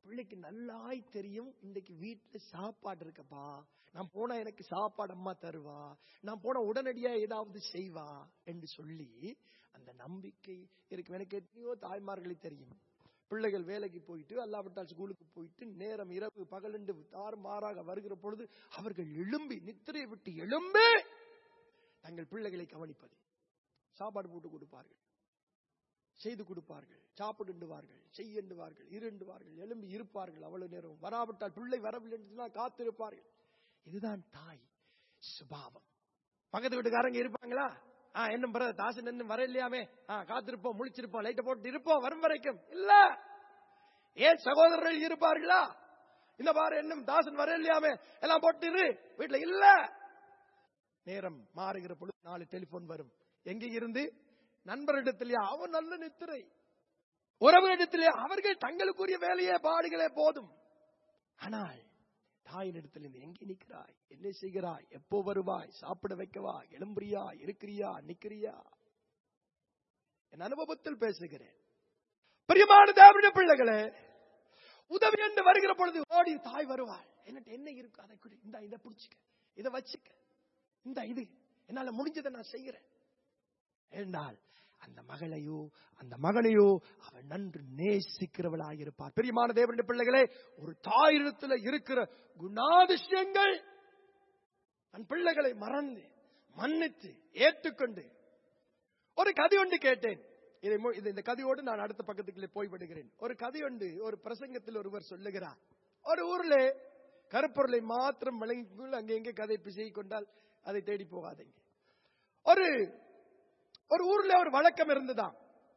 S1: பிள்ளைக்கு நல்லாய் தெரியும் இன்னைக்கு வீட்டுல சாப்பாடு இருக்கப்பா நான் போனா எனக்கு சாப்பாடு அம்மா தருவா நான் போனா உடனடியா ஏதாவது செய்வா என்று சொல்லி அந்த நம்பிக்கை இருக்கு எனக்கு எத்தனையோ தாய்மார்களை தெரியும் பிள்ளைகள் வேலைக்கு போயிட்டு அல்லாவிட்டால் ஸ்கூலுக்கு போயிட்டு நேரம் இரவு பகலண்டு தாறுமாறாக வருகிற பொழுது அவர்கள் எழும்பி நித்திரை விட்டு எழும்பி தங்கள் பிள்ளைகளை கவனிப்பது சாப்பாடு போட்டு கொடுப்பார்கள் செய்து கொடுப்பார்கள் சாப்பிடுவார்கள் செய்யண்டுவார்கள் இருண்டுவார்கள் எழும்பி இருப்பார்கள் அவ்வளவு நேரம் வராவிட்டால் பிள்ளை வரவில்லை என்று சொன்னால் காத்திருப்பார்கள் இதுதான் தாய் சுபாவம் பக்கத்து வீட்டுக்காரங்க இருப்பாங்களா ஆ என்ன பிறகு தாசன் என்ன வர இல்லையாமே ஆ காத்திருப்போம் முழிச்சிருப்போம் லைட்டை போட்டு இருப்போம் வரும் வரைக்கும் இல்ல ஏன் சகோதரர்கள் இருப்பார்களா இந்த பாரு என்னும் தாசன் வர இல்லையாமே எல்லாம் போட்டு இரு வீட்டுல இல்ல நேரம் மாறுகிற பொழுது நாலு டெலிபோன் வரும் எங்க இருந்து நண்பரிடத்திலேயே அவன் நல்ல நித்திரை உறவினிடத்திலே அவர்கள் தங்களுக்குரிய வேலையே பாடுகளே போதும் ஆனால் தாயினிடத்தில் இருந்து எங்கே நிற்கிறாய் என்ன செய்கிறாய் எப்போ வருவாய் சாப்பிட வைக்கவா எழும்புறியா இருக்கிறியா நிக்கிறியா என் அனுபவத்தில் பேசுகிறேன் பிரியமான தேவனுடைய பிள்ளைகளே உதவி என்று வருகிற பொழுது ஓடி தாய் வருவாள் என்னட்டு என்ன இருக்கு அதை கொடு இந்த இதை பிடிச்சிக்க இதை வச்சுக்க இந்த இது என்னால முடிஞ்சதை நான் செய்கிறேன் என்றால் அந்த மகளையோ அந்த மகனையோ அவன் நன்று நேசிக்கிறவளாயிருப்பார் பெரியமான தேவனுடைய பிள்ளைகளே ஒரு தாயிடத்துல இருக்கிற குணாதிசயங்கள் தன் பிள்ளைகளை மறந்து மன்னித்து ஏற்றுக்கொண்டு ஒரு கதை ஒன்று கேட்டேன் இதை மு- இது- இந்த கதையோடு நான் அடுத்த பக்கத்துக்குள்ளே போய்விடுகிறேன் ஒரு கதை ஒன்று ஒரு பிரசங்கத்தில் ஒருவர் சொல்லுகிறார் ஒரு ஊர்ல கருப்பொருளை மாத்திரம் வழங்கிக்குள் அங்கே எங்கே கதை பிசை கொண்டால் அதை தேடி போகாதீங்க ஒரு ஒரு ஊர்ல ஒரு வழக்கம் இருந்ததாம்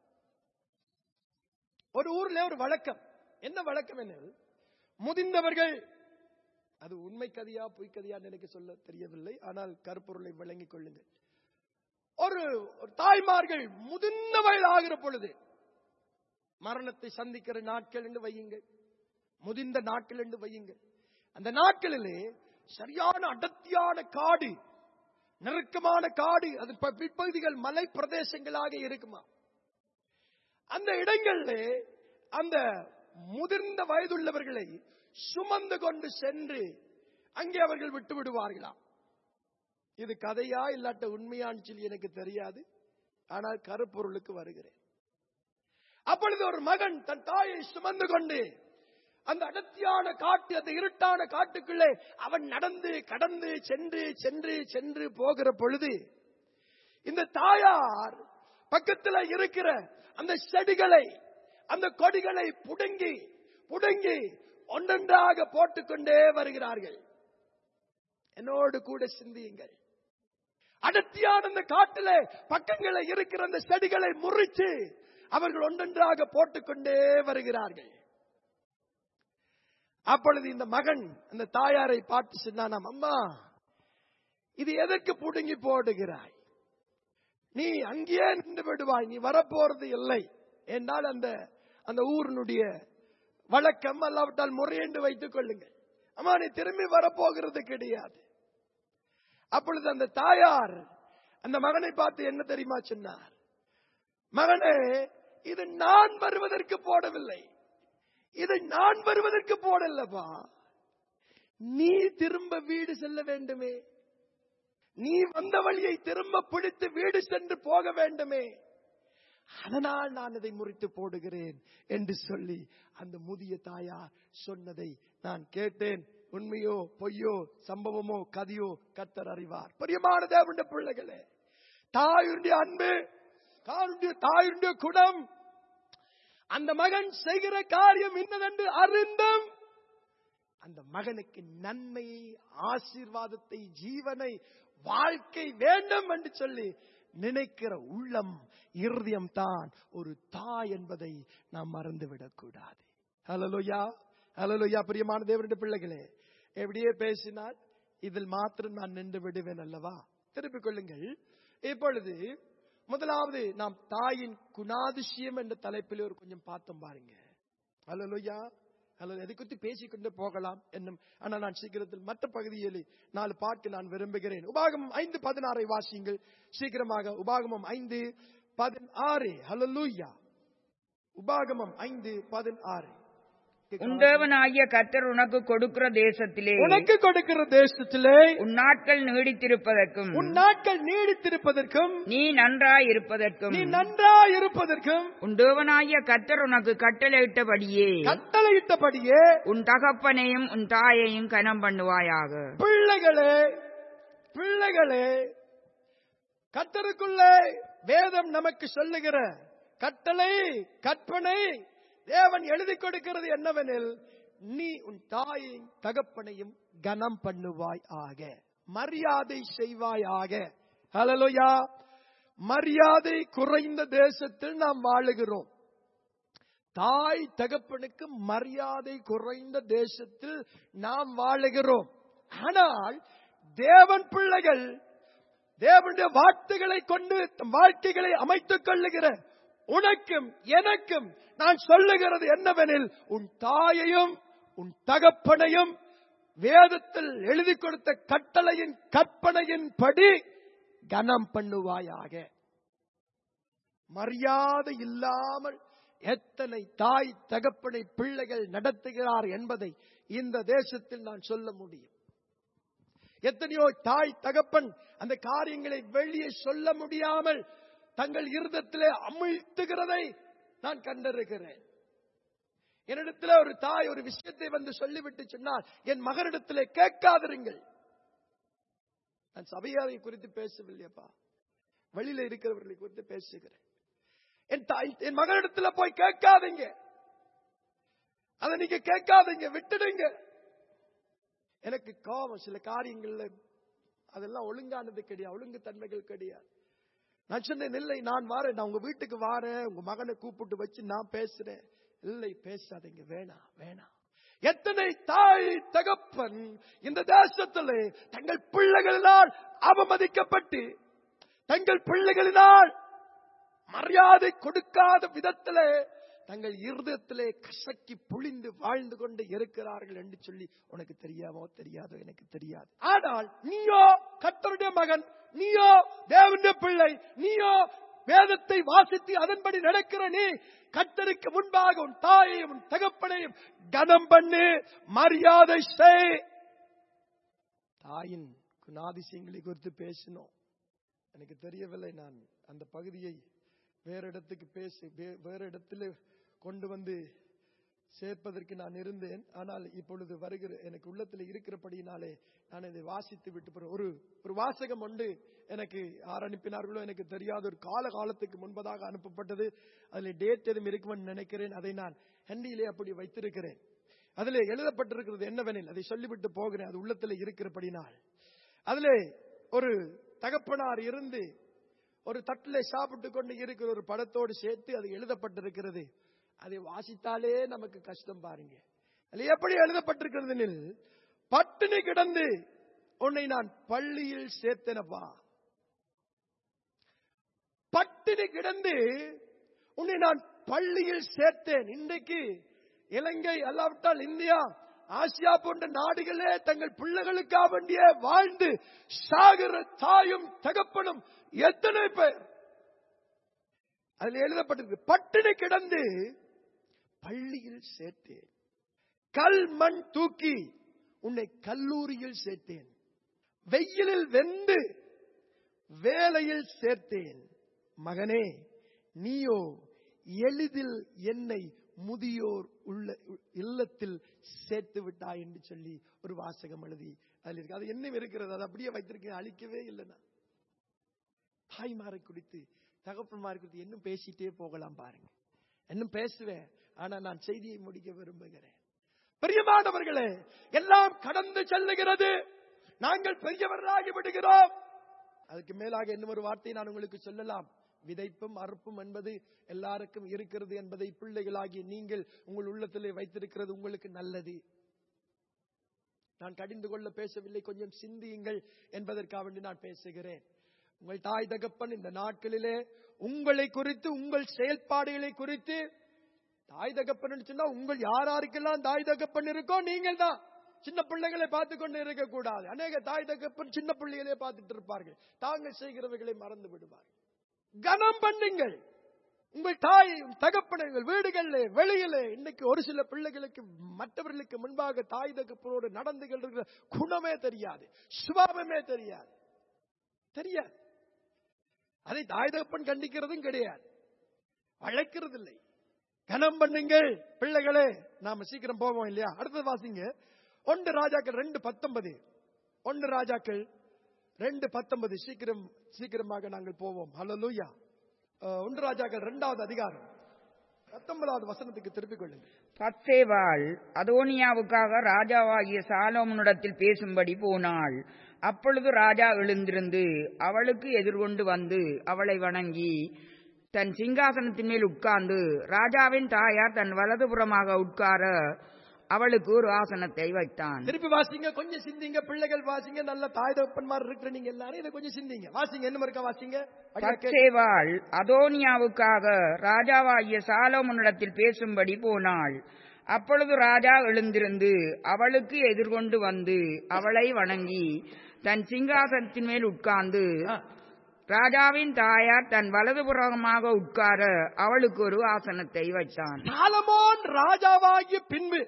S1: ஒரு ஊர்ல ஒரு வழக்கம் என்ன வழக்கம் என்ன முதிர்ந்தவர்கள் அது உண்மை கதையா பொய் கதையா எனக்கு சொல்ல தெரியவில்லை ஆனால் கருப்பொருளை விளங்கிக் கொள்ளுங்கள் ஒரு ஒரு தாய்மார்கள் முதிர்ந்தவர்கள் ஆகிற பொழுது மரணத்தை சந்திக்கிற நாட்கள் என்று வையுங்கள் முதிர்ந்த நாட்கள் என்று வையுங்கள் அந்த நாட்களிலே சரியான அடர்த்தியான காடு நெருக்கமான காடு அது ப- பிற்பகுதிகள் மலை பிரதேசங்களாக இருக்குமா அந்த இடங்கள்ல அந்த முதிர்ந்த வயதுள்ளவர்களை சுமந்து கொண்டு சென்று அங்கே அவர்கள் விட்டு விடுவார்களாம் இது கதையா இல்லாட்ட உண்மையான்னு சொல்லி எனக்கு தெரியாது ஆனால் கருப்பொருளுக்கு வருகிறேன் அப்பொழுது ஒரு மகன் தன் தாயை சுமந்து கொண்டு அந்த அடர்த்தியான காட்டு அந்த இருட்டான காட்டுக்குள்ளே அவன் நடந்து கடந்து சென்று சென்று சென்று போகிற பொழுது இந்த தாயார் பக்கத்துல இருக்கிற அந்த செடிகளை அந்த கொடிகளை புடுங்கி புடுங்கி ஒன்றொன்றாக போட்டுக்கொண்டே வருகிறார்கள் என்னோடு கூட சிந்தியுங்கள் அடர்த்தியான அந்த காட்டில பக்கங்களை இருக்கிற அந்த செடிகளை முறிச்சு அவர்கள் ஒன்றொன்றாக போட்டுக்கொண்டே வருகிறார்கள் அப்பொழுது இந்த மகன் அந்த தாயாரை பார்த்து சொன்னானாம் அம்மா இது எதற்கு புடுங்கி போடுகிறாய் நீ அங்கேயே நின்று விடுவாய் நீ வரப்போறது இல்லை என்றால் அந்த அந்த ஊரினுடைய வழக்கம் அல்லாவிட்டால் முறையென்று வைத்துக் கொள்ளுங்கள் அம்மா நீ திரும்பி வரப்போகிறது கிடையாது அப்பொழுது அந்த தாயார் அந்த மகனை பார்த்து என்ன தெரியுமா சொன்னார் மகனே இது நான் வருவதற்கு போடவில்லை இது நான் வருவதற்கு போடல்லப்பா நீ திரும்ப வீடு செல்ல வேண்டுமே நீ வந்த வழியை திரும்ப பிடித்து வீடு சென்று போக வேண்டுமே அதனால் நான் இதை முறித்து போடுகிறேன் என்று சொல்லி அந்த முதிய தாயார் சொன்னதை நான் கேட்டேன் உண்மையோ பொய்யோ சம்பவமோ கதையோ கத்தர் அறிவார் பிரியமான தேவனுடைய பிள்ளைகளே தாயுடைய அன்பு தாயுடைய தாயுடைய குணம் அந்த மகன் செய்கிற காரியம் இன்னதென்று அறிந்தும் அந்த மகனுக்கு நன்மையை ஆசீர்வாதத்தை ஜீவனை வாழ்க்கை வேண்டும் என்று சொல்லி நினைக்கிற உள்ளம் இருதயம் தான் ஒரு தாய் என்பதை நாம் மறந்துவிடக் கூடாது ஹலலோயா ஹலலோயா பிரியமான தேவனுடைய பிள்ளைகளே எப்படியே பேசினால் இதில் மாத்திரம் நான் நின்று விடுவேன் அல்லவா திருப்பிக் கொள்ளுங்கள் இப்பொழுது முதலாவது நாம் தாயின் குணாதிசயம் என்ற தலைப்பில் ஒரு கொஞ்சம் பார்த்தோம் பாருங்க ஹலலோயா அல்லது அதை குறித்து பேசிக்கொண்டு போகலாம் என்னும் ஆனால் நான் சீக்கிரத்தில் மற்ற பகுதியில் நாலு பாட்டு நான் விரும்புகிறேன் உபாகமம் ஐந்து பதினாறை வாசியுங்கள் சீக்கிரமாக உபாகமம் ஐந்து பதினாறு ஹலலூயா உபாகமம் ஐந்து பதினாறு
S2: உன் தேவனாகிய கர்த்தர் உனக்கு கொடுக்கிற தேசத்திலே
S1: உனக்கு கொடுக்கிற தேசத்திலே
S2: உன் நாட்கள் நீடித்திருப்பதற்கும்
S1: உன் நாட்கள் நீடித்திருப்பதற்கும்
S2: நீ நன்றாய் இருப்பதற்கும்
S1: நீ நன்றாய் இருப்பதற்கும்
S2: உன் தேவனாகிய கர்த்தர் உனக்கு கட்டளையிட்டபடியே
S1: கட்டளையிட்டபடியே
S2: உன் தகப்பனையும் உன் தாயையும் கனம் பண்ணுவாயாக
S1: பிள்ளைகளே பிள்ளைகளே கத்தருக்குள்ளே வேதம் நமக்கு சொல்லுகிற கட்டளை கற்பனை தேவன் எழுதி கொடுக்கிறது என்னவெனில் நீ உன் தாயின் தகப்பனையும் கனம் பண்ணுவாய் ஆக மரியாதை செய்வாய் ஆக ஹலலுயா மரியாதை குறைந்த தேசத்தில் நாம் வாழுகிறோம் தாய் தகப்பனுக்கு மரியாதை குறைந்த தேசத்தில் நாம் வாழுகிறோம் ஆனால் தேவன் பிள்ளைகள் தேவனுடைய வார்த்தைகளை கொண்டு தம் வாழ்க்கைகளை அமைத்துக் கொள்ளுகிற உனக்கும் எனக்கும் நான் சொல்லுகிறது என்னவெனில் உன் தாயையும் உன் தகப்பனையும் வேதத்தில் எழுதி கொடுத்த கட்டளையின் கற்பனையின் படி கனம் பண்ணுவாயாக மரியாதை இல்லாமல் எத்தனை தாய் தகப்பனை பிள்ளைகள் நடத்துகிறார் என்பதை இந்த தேசத்தில் நான் சொல்ல முடியும் எத்தனையோ தாய் தகப்பன் அந்த காரியங்களை வெளியே சொல்ல முடியாமல் தங்கள் இருதத்திலே அமிழ்த்துகிறதை நான் கண்டிருக்கிறேன் என்னிடத்தில் ஒரு தாய் ஒரு விஷயத்தை வந்து சொல்லிவிட்டு சொன்னால் என் மகனிடத்திலே கேட்காதிருங்கள் நான் சபையாரை குறித்து பேசவில்லையப்பா வெளியில இருக்கிறவர்களை குறித்து பேசுகிறேன் என் தாய் என் மகனிடத்துல போய் கேட்காதீங்க அதை நீங்க கேட்காதீங்க விட்டுடுங்க எனக்கு கோபம் சில காரியங்கள்ல அதெல்லாம் ஒழுங்கானது கிடையாது ஒழுங்கு தன்மைகள் கிடையாது நான் சொன்னேன் இல்லை நான் வாரேன் நான் உங்க வீட்டுக்கு வாரேன் உங்க மகனை கூப்பிட்டு வச்சு நான் பேசுறேன் இல்லை பேசாதீங்க வேணாம் வேணாம் எத்தனை தாய் தகப்பன் இந்த தேசத்திலே தங்கள் பிள்ளைகளினால் அவமதிக்கப்பட்டு தங்கள் பிள்ளைகளினால் மரியாதை கொடுக்காத விதத்திலே தங்கள் இருதயத்திலே கசக்கி புளிந்து வாழ்ந்து கொண்டு இருக்கிறார்கள் என்று சொல்லி உனக்கு தெரியாமோ தெரியாதோ எனக்கு தெரியாது ஆனால் நீயோ கத்தருடைய மகன் நீயோ தேவனுடைய பிள்ளை நீயோ வேதத்தை வாசித்து அதன்படி நடக்கிற நீ கத்தருக்கு முன்பாக உன் தாயையும் உன் தகப்பனையும் கனம் பண்ணு மரியாதை செய் தாயின் குணாதிசயங்களை குறித்து பேசினோம் எனக்கு தெரியவில்லை நான் அந்த பகுதியை வேற இடத்துக்கு பேசி வே- வேற இடத்துல கொண்டு வந்து சேர்ப்பதற்கு நான் இருந்தேன் ஆனால் இப்பொழுது வருகிற எனக்கு உள்ளத்தில் இருக்கிறபடியினாலே நான் இதை வாசித்து விட்டு போறேன். ஒரு ஒரு வாசகம் உண்டு எனக்கு யார் அனுப்பினார்களோ எனக்கு தெரியாத ஒரு கால காலத்துக்கு முன்பதாக அனுப்பப்பட்டது அதில் டேட் எதுவும் இருக்குமென்னு நினைக்கிறேன் அதை நான் ஹெண்டியிலே அப்படி வைத்திருக்கிறேன் அதிலே எழுதப்பட்டிருக்கிறது என்னவெனில் அதை சொல்லிவிட்டு போகிறேன் அது உள்ளத்தில் இருக்கிறபடினால் அதிலே ஒரு தகப்பனார் இருந்து ஒரு தட்டில் சாப்பிட்டு கொண்டு இருக்கிற ஒரு படத்தோடு சேர்த்து அது எழுதப்பட்டிருக்கிறது அதை வாசித்தாலே நமக்கு கஷ்டம் பாருங்க அது எப்படி எழுதப்பட்டிருக்கிறதுனில் பட்டினி கிடந்து உன்னை நான் பள்ளியில் சேர்த்தனப்பா பட்டினி கிடந்து உன்னை நான் பள்ளியில் சேர்த்தேன் இன்றைக்கு இலங்கை அல்லாவிட்டால் இந்தியா ஆசியா போன்ற நாடுகளே தங்கள் பிள்ளைகளுக்காக வேண்டிய வாழ்ந்து சாகிற தாயும் தகப்பனும் எத்தனை பேர் அதில் எழுதப்பட்டிருக்கு பட்டினி கிடந்து பள்ளியில் சேர்த்தேன் கல் மண் தூக்கி உன்னை கல்லூரியில் சேர்த்தேன் வெயிலில் வெந்து வேலையில் சேர்த்தேன் மகனே நீயோ எளிதில் என்னை முதியோர் உள்ள இல்லத்தில் சேர்த்து விட்டாய் என்று சொல்லி ஒரு வாசகம் எழுதி அதில் இருக்கு அது என்ன இருக்கிறது அது அப்படியே வைத்திருக்கேன் அழிக்கவே இல்லைன்னா தாய்மாரை குறித்து தகப்பன்மாரை குறித்து இன்னும் பேசிட்டே போகலாம் பாருங்க இன்னும் பேசுவேன் ஆனா நான் செய்தியை முடிக்க விரும்புகிறேன் பிரியமானவர்களே எல்லாம் கடந்து செல்லுகிறது நாங்கள் பெரியவர்களாகி விடுகிறோம் அதுக்கு மேலாக இன்னும் ஒரு வார்த்தை நான் உங்களுக்கு சொல்லலாம் விதைப்பும் அறுப்பும் என்பது எல்லாருக்கும் இருக்கிறது என்பதை பிள்ளைகளாகி நீங்கள் உங்கள் உள்ளத்திலே வைத்திருக்கிறது உங்களுக்கு நல்லது நான் கடிந்து கொள்ள பேசவில்லை கொஞ்சம் சிந்தியுங்கள் என்பதற்காக வேண்டி நான் பேசுகிறேன் உங்கள் தாய் தகப்பன் இந்த நாட்களிலே உங்களை குறித்து உங்கள் செயல்பாடுகளை குறித்து தாய் தகப்பன் சொன்னா உங்கள் யார் யாருக்கெல்லாம் தாய் தகப்பன் இருக்கோ நீங்கள் தான் சின்ன பிள்ளைகளை பார்த்து கொண்டு இருக்க கூடாது அநேக தாய் தகப்பன் சின்ன பிள்ளைகளே பார்த்துட்டு இருப்பார்கள் தாங்கள் செய்கிறவைகளை மறந்து விடுவார்கள் கனம் பண்ணுங்கள் உங்கள் தாய் உங்கள் தகப்பனை உங்கள் வீடுகளிலே வெளியிலே இன்னைக்கு ஒரு சில பிள்ளைகளுக்கு மற்றவர்களுக்கு முன்பாக தாய் தகப்பனோடு நடந்து கொண்டிருக்கிற குணமே தெரியாது சுபாவமே தெரியாது தெரியாது அதை தாய் தகப்பன் கண்டிக்கிறதும் கிடையாது வளைக்கிறது இல்லை கனம் பண்ணுங்கள் பிள்ளைகளே நாம சீக்கிரம் போவோம் இல்லையா அடுத்தது வாசிங்க ஒன்று ராஜாக்கள் ரெண்டு பத்தொன்பது ஒன்று ராஜாக்கள் ரெண்டு பத்தொன்பது சீக்கிரம் சீக்கிரமாக நாங்கள் போவோம் ஹalleluya அஹ், ஒன்று ராஜாக்கள் இரண்டாவது அதிகாரம் பத்தொன்பதாவது வசனத்துக்கு திருப்பிக் கொள்ளுங்கள்
S2: பத்சேவாள் அதோனியாவுக்காக ராஜாவாகிய சாலோமனிடத்தில் பேசும்படி போனாள் அப்பொழுது ராஜா எழுந்திருந்து அவளுக்கு எதிர்கொண்டு வந்து அவளை வணங்கி தன் சிங்காசனத்தின் மேல் உட்கார்ந்து ராஜாவின் தாயார் தன் வலதுபுறமாக உட்கார அவளுக்கு ஒரு ஆசனத்தை வைத்தான்
S1: திருப்பி வாசிங்க கொஞ்சம் சிந்திங்க பிள்ளைகள் வாசிங்க நல்ல தாய் தகப்பன்மார் இருக்கிற நீங்க எல்லாரும் இதை கொஞ்சம் சிந்திங்க வாசிங்க என்ன இருக்கா வாசிங்க ஐயா, கேட்க-
S2: பத்சேவாள் அதோனியாவுக்காக ராஜாவாகிய சாலோமனிடத்தில் பேசும்படி போனாள் அப்பொழுது ராஜா எழுந்திருந்து அவளுக்கு எதிர்கொண்டு வந்து அவளை வணங்கி தன் சிங்காசனத்தின் மேல் உட்கார்ந்து
S1: ஆ.
S2: ராஜாவின் தாயார் தன் வலதுபுறமாக உட்கார அவளுக்கு ஒரு ஆசனத்தை வைத்தான்
S1: சாலமோன் ராஜாவாகிய பின்பு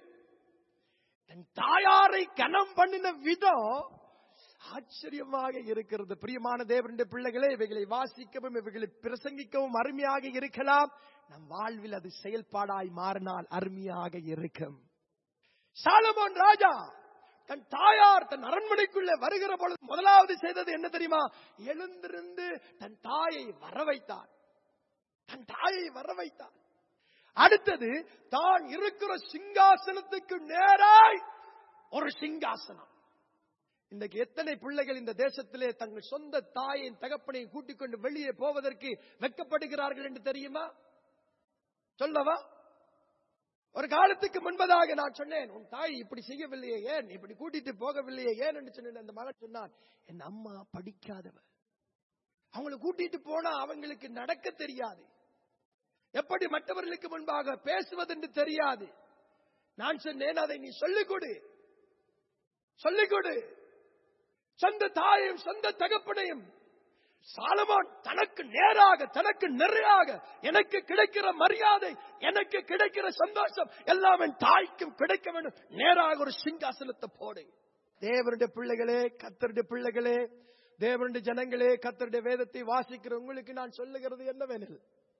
S1: தன் தாயாரை கனம் பண்ணின விதம் ஆச்சரியமாக இருக்கிறது பிரியமான தேவனுடைய பிள்ளைகளே இவைகளை வாசிக்கவும் இவைகளை பிரசங்கிக்கவும் அருமையாக இருக்கலாம் நம் வாழ்வில் அது செயல்பாடாய் மாறினால் அருமையாக இருக்கும் சாலமோன் ராஜா தன் தாயார் தன் அரண்மனைக்குள்ளே வருகிற பொழுது முதலாவது செய்தது என்ன தெரியுமா எழுந்திருந்து தன் தாயை வர வைத்தார் தன் தாயை வர வைத்தார் அடுத்தது தான் இருக்கிற சிங்காசனத்துக்கு நேராய் ஒரு சிங்காசனம் இன்றைக்கு எத்தனை பிள்ளைகள் இந்த தேசத்திலே தங்கள் சொந்த தாயின் தகப்பனையும் கூட்டிக் கொண்டு வெளியே போவதற்கு வெட்கப்படுகிறார்கள் என்று தெரியுமா சொல்லவா ஒரு காலத்துக்கு முன்பதாக நான் சொன்னேன் உன் தாய் இப்படி செய்யவில்லையே ஏன் இப்படி கூட்டிட்டு போகவில்லையே ஏன் என்று சொன்னேன் அந்த மகன் சொன்னான் என் அம்மா படிக்காதவ அவங்களை கூட்டிட்டு போனா அவங்களுக்கு நடக்க தெரியாது எப்படி மற்றவர்களுக்கு முன்பாக பேசுவதென்று தெரியாது நான் சொன்னேன் அதை நீ சொல்லிக் கொடு சொல்லிக் கொடு சொந்த தாயையும் சொந்த தகப்பனையும் சாலமோன் தனக்கு நேராக தனக்கு நிறையாக எனக்கு கிடைக்கிற மரியாதை எனக்கு கிடைக்கிற சந்தோஷம் எல்லாம் என் தாய்க்கும் கிடைக்க வேண்டும் நேராக ஒரு சிங்காசனத்தை போடு தேவனுடைய பிள்ளைகளே கத்தருடைய பிள்ளைகளே தேவனுடைய ஜனங்களே கத்தருடைய வேதத்தை வாசிக்கிற உங்களுக்கு நான் சொல்லுகிறது என்னவெனில்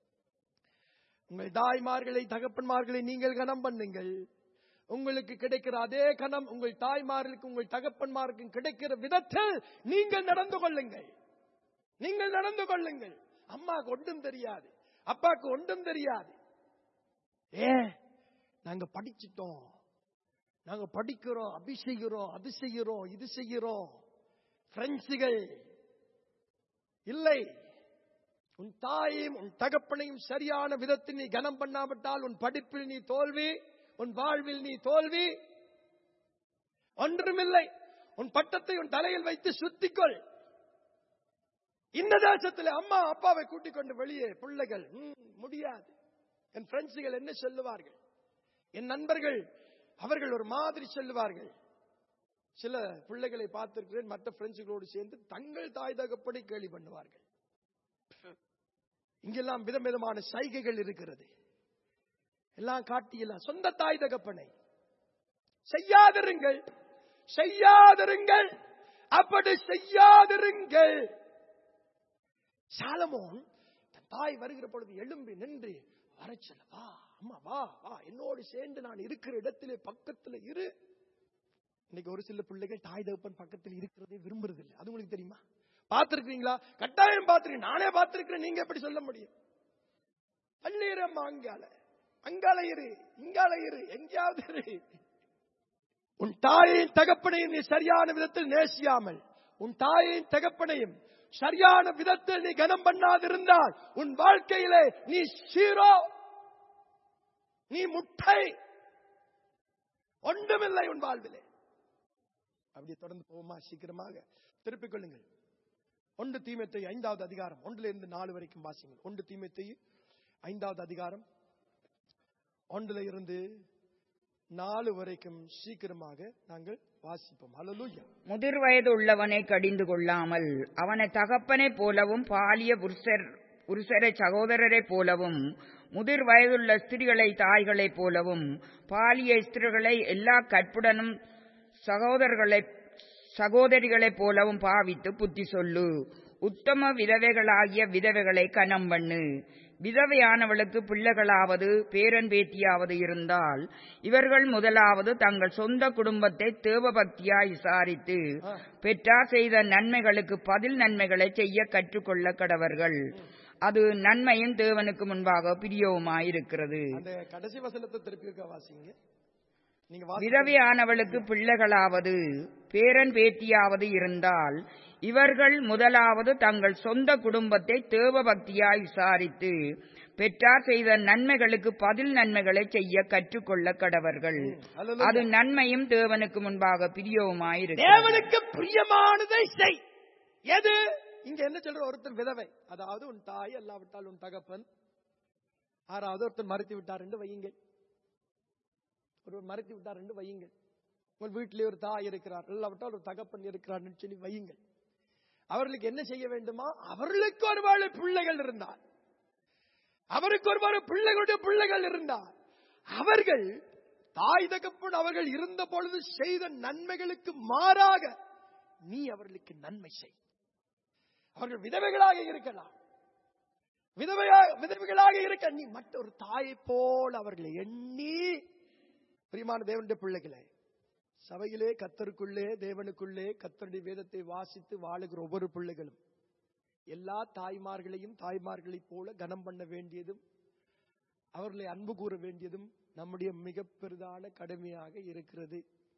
S1: உங்கள் தாய்மார்களை தகப்பன்மார்களை நீங்கள் கனம் பண்ணுங்கள் உங்களுக்கு கிடைக்கிற அதே கணம் உங்கள் தாய்மார்களுக்கும் உங்கள் தகப்பன்மாருக்கும் கிடைக்கிற விதத்தில் நீங்கள் நடந்து கொள்ளுங்கள் நீங்கள் நடந்து கொள்ளுங்கள் அம்மாக்கு ஒன்றும் தெரியாது அப்பாக்கு ஒன்றும் தெரியாது ஏ நாங்க படிச்சிட்டோம் நாங்க படிக்கிறோம் அபி செய்கிறோம் அது செய்கிறோம் இது செய்கிறோம் பிரெஞ்சுகள் இல்லை உன் தாயையும் உன் தகப்பனையும் சரியான விதத்தில் நீ கனம் பண்ணாவிட்டால் உன் படிப்பில் நீ தோல்வி உன் வாழ்வில் நீ தோல்வி ஒன்றுமில்லை உன் பட்டத்தை உன் தலையில் வைத்து சுத்திக்கொள் இந்த தேசத்தில் அம்மா அப்பாவை கூட்டிக் கொண்டு வெளியே பிள்ளைகள் ம், முடியாது என் பிரெண்ட்ஸுகள் என்ன சொல்லுவார்கள் என் நண்பர்கள் அவர்கள் ஒரு மாதிரி சொல்லுவார்கள் சில பிள்ளைகளை பார்த்திருக்கிறேன் மற்ற பிரெண்ட்ஸுகளோடு சேர்ந்து தங்கள் தாய் தகப்படி கேலி பண்ணுவார்கள் இங்கெல்லாம் விதம் விதமான சைகைகள் இருக்கிறது எல்லாம் காட்டியெல்லாம் சொந்த தாய் தகப்பனை செய்யாதிருங்கள் செய்யாதிருங்கள் அப்படி செய்யாதிருங்கள் சாலமோன் தன் தாய் வருகிற பொழுது எழும்பி நின்று வரச்சல வா அம்மா வா வா என்னோடு சேர்ந்து நான் இருக்கிற இடத்திலே பக்கத்துல இரு இன்னைக்கு ஒரு சில பிள்ளைகள் தாய் தகப்பன் பக்கத்தில் இருக்கிறதே விரும்புறது இல்லை அது உங்களுக்கு தெரியுமா பார்த்திருக்கீங்களா கட்டாயம் பார்த்திருக்கீங்க நானே பார்த்திருக்கிறேன் நீங்க எப்படி சொல்ல முடியும் பள்ளியிரம்மா அங்கால அங்கால இரு இங்கால இரு எங்கேயாவது இரு உன் தாயின் தகப்பனையும் நீ சரியான விதத்தில் நேசியாமல் உன் தாயின் தகப்பனையும் சரியான விதத்தில் நீ கனம் பண்ணாதிருந்தால் உன் வாழ்க்கையிலே நீ சீரோ நீ முட்டை ஒன்றுமில்லை உன் வாழ்விலே அப்படியே தொடர்ந்து போவோமா சீக்கிரமாக திருப்பிக் கொள்ளுங்கள் ஒன்று தீமத்தை ஐந்தாவது அதிகாரம் ஒன்றுல இருந்து நாலு வரைக்கும் வாசிங்கள் ஒன்று தீமத்தை ஐந்தாவது அதிகாரம் ஒன்றுல இருந்து நாலு வரைக்கும் சீக்கிரமாக நாங்கள் வாசிப்போம் ஹalleluya
S2: முதிர் வயது உள்ளவனை கடிந்து கொள்ளாமல் அவனை தகப்பனைப் போலவும் பாலிய புருஷர் புருஷரை சகோதரரைப் போலவும் முதிர் வயதுள்ள ஸ்திரிகளை தாய்களைப் போலவும் பாலிய ஸ்திரிகளை எல்லா கற்புடனும் சகோதரர்களை சகோதரிகளைப் போலவும் பாவித்து புத்தி சொல்லு உத்தம விதவைகளாகிய விதவைகளை கனம் பண்ணு விதவையானவளுக்கு பிள்ளைகளாவது பேரன் பேத்தியாவது இருந்தால் இவர்கள் முதலாவது தங்கள் சொந்த குடும்பத்தை தேவபக்தியாய் விசாரித்து பெற்றார் செய்த நன்மைகளுக்கு பதில் நன்மைகளை செய்ய கற்றுக்கொள்ள கடவர்கள் அது நன்மையும் தேவனுக்கு முன்பாக பிரியவுமாயிருக்கிறது
S1: அந்த கடைசி வசனத்தை திருப்பி இருக்க வாசிங்க நீங்க வாசி-
S2: விதவையானவளுக்கு பிள்ளைகளாவது பேரன் பேத்தியாவது இருந்தால் இவர்கள் முதலாவது தங்கள் சொந்த குடும்பத்தை தேவபக்தியாய் விசாரித்து பெற்றார் செய்த நன்மைகளுக்கு பதில் நன்மைகளை செய்ய கற்றுக்கொள்ள கடவர்கள்
S1: அல்லேலூயா.
S2: அது நன்மையும் தேவனுக்கு முன்பாக பிரியவுமாயிருக்கிறது
S1: தேவனுக்கு பிரியமானதை செய் எது இங்க என்ன சொல்ற ஒருத்தர் விதவை அதாவது உன் தாய் அல்லாவிட்டால் உன் தகப்பன் ஆறாவது ஒருத்தர் மறைத்து விட்டார் என்று வையுங்கள் ஒருவர் மறைத்து விட்டார் என்று வையுங்கள் உங்கள் வீட்டிலே ஒரு தாய் இருக்கிறார் இல்லாவிட்டால் ஒரு தகப்பன் இருக்கிறார் சொல்லி வையுங்கள் அவர்களுக்கு என்ன செய்ய வேண்டுமா அவர்களுக்கு ஒருவேளை பிள்ளைகள் இருந்தால் அவருக்கு ஒருவேளை பிள்ளைகளுடைய பிள்ளைகள் இருந்தால் அவர்கள் தாய் தகப்பன் அவர்கள் இருந்த பொழுது செய்த நன்மைகளுக்கு மாறாக நீ அவர்களுக்கு நன்மை செய் அவர்கள் விதவைகளாக இருக்கலாம் விதவையாக விதவைகளாக இருக்க நீ மற்றொரு தாயை போல் அவர்களை எண்ணி பிரியமான தேவனுடைய பிள்ளைகளே சபையிலே கத்தருக்குள்ளே தேவனுக்குள்ளே கத்தருடைய வேதத்தை வாசித்து வாழுகிற ஒவ்வொரு பிள்ளைகளும் எல்லா தாய்மார்களையும் தாய்மார்களைப் போல கனம் பண்ண வேண்டியதும் அவர்களை அன்பு கூற வேண்டியதும் நம்முடைய மிக பெரிதான கடமையாக இருக்கிறது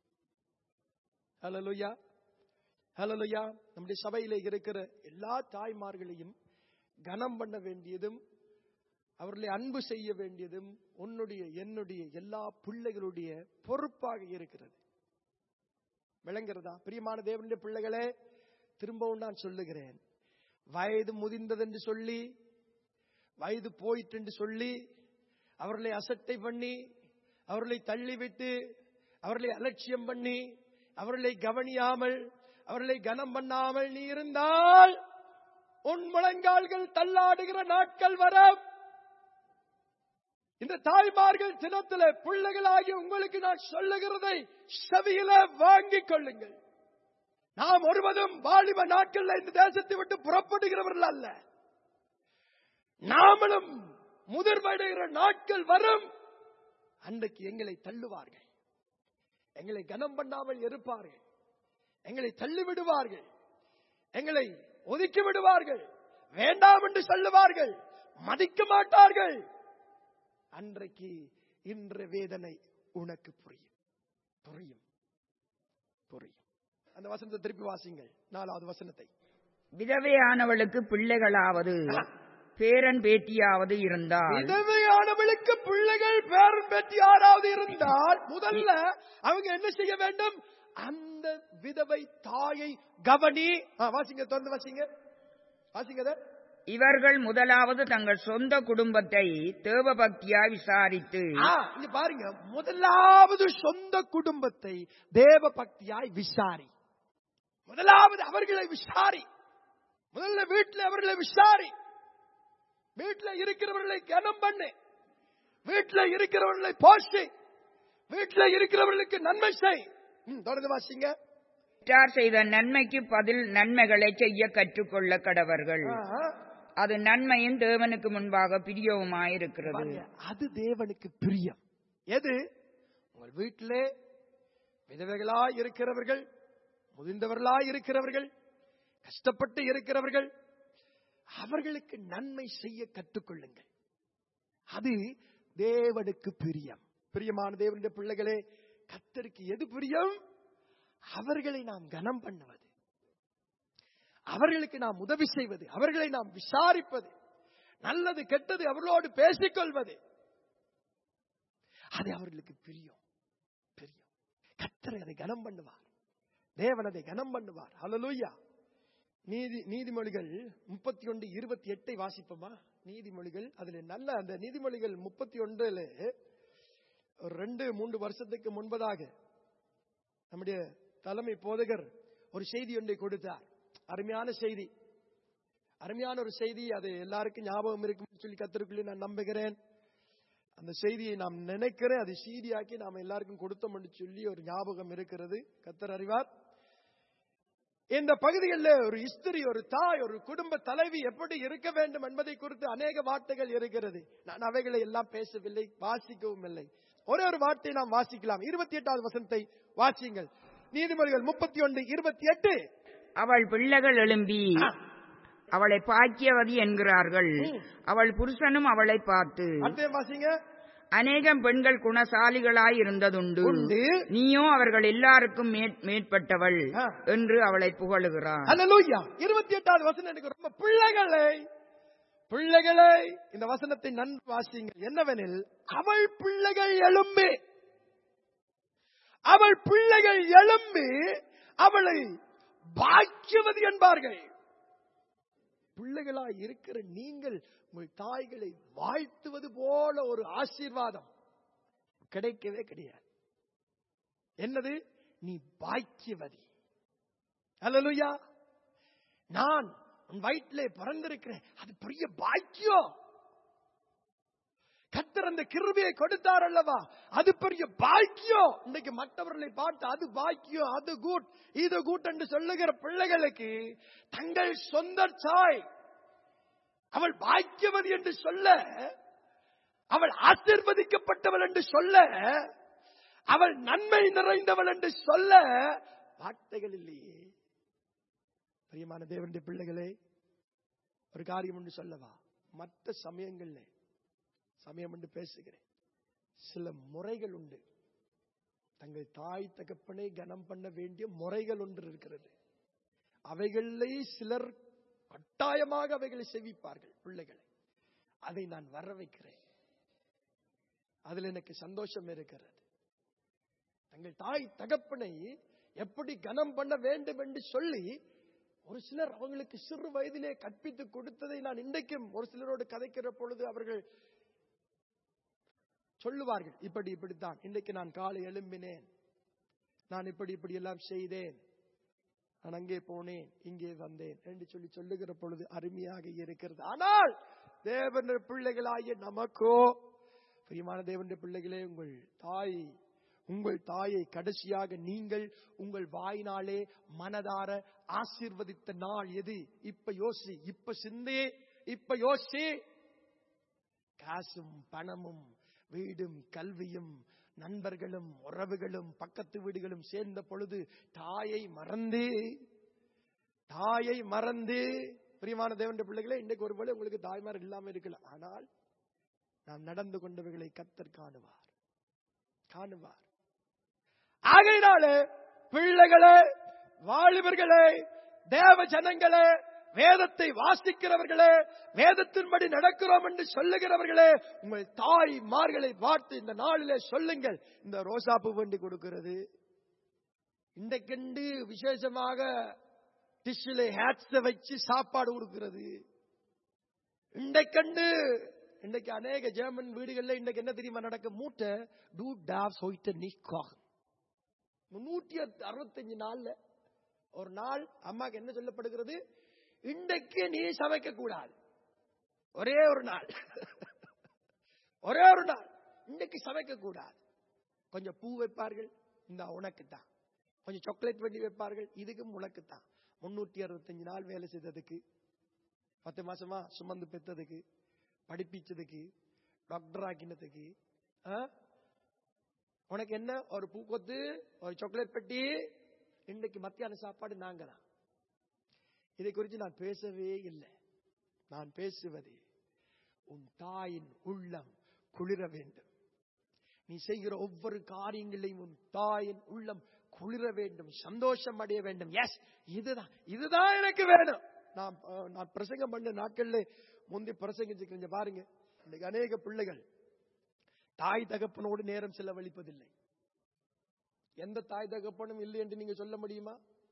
S1: ஹலலுயா ஹலலுயா நம்முடைய சபையிலே இருக்கிற எல்லா தாய்மார்களையும் கனம் பண்ண வேண்டியதும் அவர்களை அன்பு செய்ய வேண்டியதும் உன்னுடைய என்னுடைய எல்லா பிள்ளைகளுடைய பொறுப்பாக இருக்கிறது விளங்குறதா பிரியமான தேவனுடைய பிள்ளைகளே திரும்பவும் நான் சொல்லுகிறேன் வயது முதிர்ந்தது என்று சொல்லி வயது போயிட்டு என்று சொல்லி அவர்களை அசட்டை பண்ணி அவர்களை தள்ளிவிட்டு அவர்களை அலட்சியம் பண்ணி அவர்களை கவனியாமல் அவர்களை கனம் பண்ணாமல் நீ இருந்தால் உன் முழங்கால்கள் தள்ளாடுகிற நாட்கள் வரும் இந்த தாய்மார்கள் தினத்தில பிள்ளைகளாகி உங்களுக்கு நான் சொல்லுகிறதை செவியில வாங்கிக் கொள்ளுங்கள் நாம் ஒருவதும் வாலிப நாட்கள்ல இந்த தேசத்தை விட்டு புறப்படுகிறவர்கள் அல்ல நாமளும் முதிர்வடைகிற நாட்கள் வரும் அன்றைக்கு எங்களை தள்ளுவார்கள் எங்களை கனம் பண்ணாமல் இருப்பார்கள் எங்களை தள்ளி விடுவார்கள் எங்களை ஒதுக்கி விடுவார்கள் வேண்டாம் என்று சொல்லுவார்கள் மதிக்க மாட்டார்கள் அன்றைக்கு இன்ற வேதனை உனக்கு புரியும் புரியும் புரியும் அந்த வசனத்தை திருப்பி வாசிங்கள் நாலாவது வசனத்தை
S2: விதவையானவளுக்கு பிள்ளைகளாவது பேரன் பேத்தியாவது இருந்தால்
S1: விதவையானவளுக்கு பிள்ளைகள் பேரன் பெற்று யாராவது இருந்தால் முதல்ல அவங்க என்ன செய்ய வேண்டும் அந்த விதவை தாயை கவனி ஆ, வாசிங்க தொடர்ந்து வாசிங்க வாசிங்க அதை.
S2: இவர்கள் முதலாவது தங்கள் சொந்த குடும்பத்தை தேவபக்தியாய் விசாரித்து
S1: ஆ, இங்க பாருங்க முதலாவது சொந்த குடும்பத்தை தேவ பக்தியாய் விசாரி முதலாவது அவர்களை விசாரி முதல்ல வீட்டில் அவர்களை விசாரி வீட்டுல இருக்கிறவர்களை கனம் பண்ணு வீட்டுல இருக்கிறவர்களை போஷி வீட்டுல இருக்கிறவர்களுக்கு நன்மை செய் ம், தொடர்ந்து வாசிங்க
S2: பெற்றார் செய்த நன்மைக்கு பதில் நன்மைகளை செய்ய கற்றுக்கொள்ள கடவர்கள்
S1: ஆ,
S2: அது நன்மையும் தேவனுக்கு முன்பாக பிரியவுமாயிருக்கிறது
S1: பாருங்க, அது தேவனுக்கு பிரியம் எது உங்கள் வீட்டிலே விதவைகளாய் இருக்கிறவர்கள் முதிர்ந்தவர்களாய் இருக்கிறவர்கள் கஷ்டப்பட்டு இருக்கிறவர்கள் அவர்களுக்கு நன்மை செய்ய கற்றுக்கொள்ளுங்கள் அது தேவனுக்கு பிரியம் பிரியமான தேவனுடைய பிள்ளைகளே கத்தருக்கு எது பிரியம் அவர்களை நாம் கனம் பண்ணுவது அவர்களுக்கு நாம் உதவி செய்வது அவர்களை நாம் விசாரிப்பது நல்லது கெட்டது அவர்களோடு பேசிக்கொள்வது அது அவர்களுக்கு பிரியம் பிரியம் கத்தர் அதை கனம் பண்ணுவார் தேவன் அதை கனம் பண்ணுவார் ஹalleluya நீதி நீதிமொழிகள் முப்பத்தி ஒன்று இருபத்தி எட்டை வாசிப்போமா நீதிமொழிகள் அதுல நல்ல அந்த நீதிமொழிகள் முப்பத்தி ஒன்றுல ஒரு ரெண்டு மூன்று வருஷத்துக்கு முன்பதாக நம்முடைய தலைமை போதகர் ஒரு செய்தி ஒன்றை கொடுத்தார் அருமையான செய்தி அருமையான ஒரு செய்தி அது எல்லாருக்கும் ஞாபகம் இருக்கும்னு சொல்லி கத்திருக்குள்ளே நான் நம்புகிறேன் அந்த செய்தியை நாம் நினைக்கிறேன் அது சீடியாக்கி நாம் எல்லாருக்கும் கொடுத்தோம்னு சொல்லி ஒரு ஞாபகம் இருக்கிறது கத்தர் அறிவார் இந்த பகுதிகளில் ஒரு இஸ்திரி ஒரு தாய் ஒரு குடும்ப தலைவி எப்படி இருக்க வேண்டும் என்பதை குறித்து அநேக வார்த்தைகள் இருக்கிறது நான் அவைகளை எல்லாம் பேசவில்லை வாசிக்கவும் இல்லை ஒரே ஒரு வார்த்தை நாம் வாசிக்கலாம் இருபத்தி எட்டாவது வசனத்தை வாசியுங்கள் நீதிமொழிகள் முப்பத்தி ஒன்று இருபத்தி எட்டு
S2: அவள் பிள்ளைகள் எழும்பி அவளை பாக்கியவதி என்கிறார்கள் அவள் புருஷனும் அவளை பார்த்து
S1: அடுத்த வாசிங்க
S2: அநேகம் பெண்கள் குணசாலிகளாய் இருந்ததுண்டு
S1: உண்டு.
S2: நீயோ அவர்கள் எல்லாருக்கும் மேற்- மேற்பட்டவள்
S1: ஆ.
S2: என்று அவளை புகழுகிறார்
S1: அல்லேலூயா இருபத்தி எட்டாவது வசனம் எனக்கு ரொம்ப பிள்ளைகளை பிள்ளைகளை இந்த வசனத்தை நன்கு வாசியுங்கள் என்னவெனில் அவள் பிள்ளைகள் எழும்பி அவள் பிள்ளைகள் எழும்பி அவளை பாக்கியவதி என்பார்கள் பிள்ளைகளாய் இருக்கிற நீங்கள் உங்கள் தாய்களை வாழ்த்துவது போல ஒரு ஆசீர்வாதம் கிடைக்கவே கிடையாது என்னது நீ பாக்கியவதி அல்லேலூயா நான் உன் வயிற்றிலே பிறந்திருக்கிறேன் அது பெரிய பாக்கியம் கத்தர் அந்த கிருபையை கொடுத்தார் அல்லவா அது பெரிய பாக்கியம் இன்னைக்கு மற்றவர்களை பார்த்து அது பாக்கியம் அது கூட் இது கூட் என்று சொல்லுகிற பிள்ளைகளுக்கு தங்கள் சொந்த தாய் அவள் பாக்கியவதி என்று சொல்ல அவள் ஆசிர்வதிக்கப்பட்டவள் என்று சொல்ல அவள் நன்மை நிறைந்தவள் என்று சொல்ல வார்த்தைகள் இல்லையே பிரியமான தேவனுடைய பிள்ளைகளே ஒரு காரியம் ஒன்று சொல்லவா மற்ற சமயங்கள்ல சமயம் என்று பேசுகிறேன் சில முறைகள் உண்டு தங்கள் தாய் தகப்பனை கனம் பண்ண வேண்டிய முறைகள் ஒன்று இருக்கிறது அவைகளை சிலர் கட்டாயமாக அவைகளை செவிப்பார்கள் பிள்ளைகளை அதை நான் வர வைக்கிறேன் அதில் எனக்கு சந்தோஷம் இருக்கிறது தங்கள் தாய் தகப்பனை எப்படி கனம் பண்ண வேண்டும் என்று சொல்லி ஒரு சிலர் அவங்களுக்கு சிறு வயதிலே கற்பித்து கொடுத்ததை நான் இன்றைக்கும் ஒரு சிலரோடு கதைக்கிற பொழுது அவர்கள் சொல்லுவார்கள் இப்படி இப்படித்தான் இன்றைக்கு நான் காலை எழும்பினேன் நான் இப்படி இப்படி எல்லாம் செய்தேன் நான் அங்கே போனேன் இங்கே வந்தேன் என்று சொல்லி சொல்லுகிற பொழுது அருமையாக இருக்கிறது ஆனால் தேவன் பிள்ளைகளாகிய நமக்கோ பிரியமான தேவனுடைய பிள்ளைகளே உங்கள் தாய் உங்கள் தாயை கடைசியாக நீங்கள் உங்கள் வாயினாலே மனதார ஆசீர்வதித்த நாள் எது இப்ப யோசி இப்ப சிந்தே இப்ப யோசி காசும் பணமும் வீடும் கல்வியும் நண்பர்களும் உறவுகளும் பக்கத்து வீடுகளும் சேர்ந்த பொழுது தாயை மறந்து தாயை மறந்து பிரியமான தேவனுடைய பிள்ளைகளே இன்றைக்கு ஒருவேளை உங்களுக்கு தாய்மார் இல்லாம இருக்கலாம் ஆனால் நாம் நடந்து கொண்டவைகளை கத்தர் காணுவார் காணுவார் ஆகையினாலே பிள்ளைகளே வாலிபர்களே தேவ ஜனங்களே வேதத்தை வாசிக்கிறவர்களே வேதத்தின்படி நடக்கிறோம் என்று சொல்லுகிறவர்களே உங்கள் தாய்மார்களை பார்த்து இந்த நாளிலே சொல்லுங்கள் இந்த ரோசாப்பூ வேண்டி கொடுக்கிறது இன்றைக்கெண்டு விசேஷமாக டிஷ்யூல ஹேட்ஸ வச்சு சாப்பாடு கொடுக்கிறது இன்றைக்கண்டு இன்னைக்கு அநேக ஜெர்மன் வீடுகள்ல இன்னைக்கு என்ன தெரியுமா நடக்க மூட்டை டூ டாஸ் ஹொய்ட்ட நிக்காக முன்னூற்றி அறுபத்தஞ்சு நாள்ல ஒரு நாள் அம்மாக்கு என்ன சொல்லப்படுகிறது இன்றைக்கு நீ சமைக்க கூடாது ஒரே ஒரு நாள் ஒரே ஒரு நாள் இன்னைக்கு சமைக்க கூடாது கொஞ்சம் பூ வைப்பார்கள் இந்த உனக்கு தான் கொஞ்சம் சாக்லேட் வண்டி வைப்பார்கள் இதுக்கும் உனக்கு தான் முன்னூற்றி அறுபத்தஞ்சு நாள் வேலை செய்ததுக்கு பத்து மாசமா சுமந்து பெத்ததுக்கு படிப்பிச்சதுக்கு டாக்டர் ஆக்கினதுக்கு ஆ? உனக்கு என்ன ஒரு பூக்கொத்து ஒரு சாக்லேட் பெட்டி இன்னைக்கு மத்தியான சாப்பாடு நாங்க தான் இதை குறித்து நான் பேசவே இல்லை நான் பேசுவது உன் தாயின் உள்ளம் குளிர வேண்டும் நீ செய்கிற ஒவ்வொரு காரியங்களையும் உன் தாயின் உள்ளம் குளிர வேண்டும் சந்தோஷம் அடைய வேண்டும் எஸ் இதுதான் இதுதான் எனக்கு வேணும் நான் அஹ், நான் பிரசங்கம் பண்ண நாட்கள்ல முந்தி பிரசங்கிச்சுக்கிறீங்க பாருங்க இன்னைக்கு அநேக பிள்ளைகள் தாய் தகப்பனோடு நேரம் செலவழிப்பதில்லை எந்த தாய் தகப்பனும் இல்லை என்று நீங்க சொல்ல முடியுமா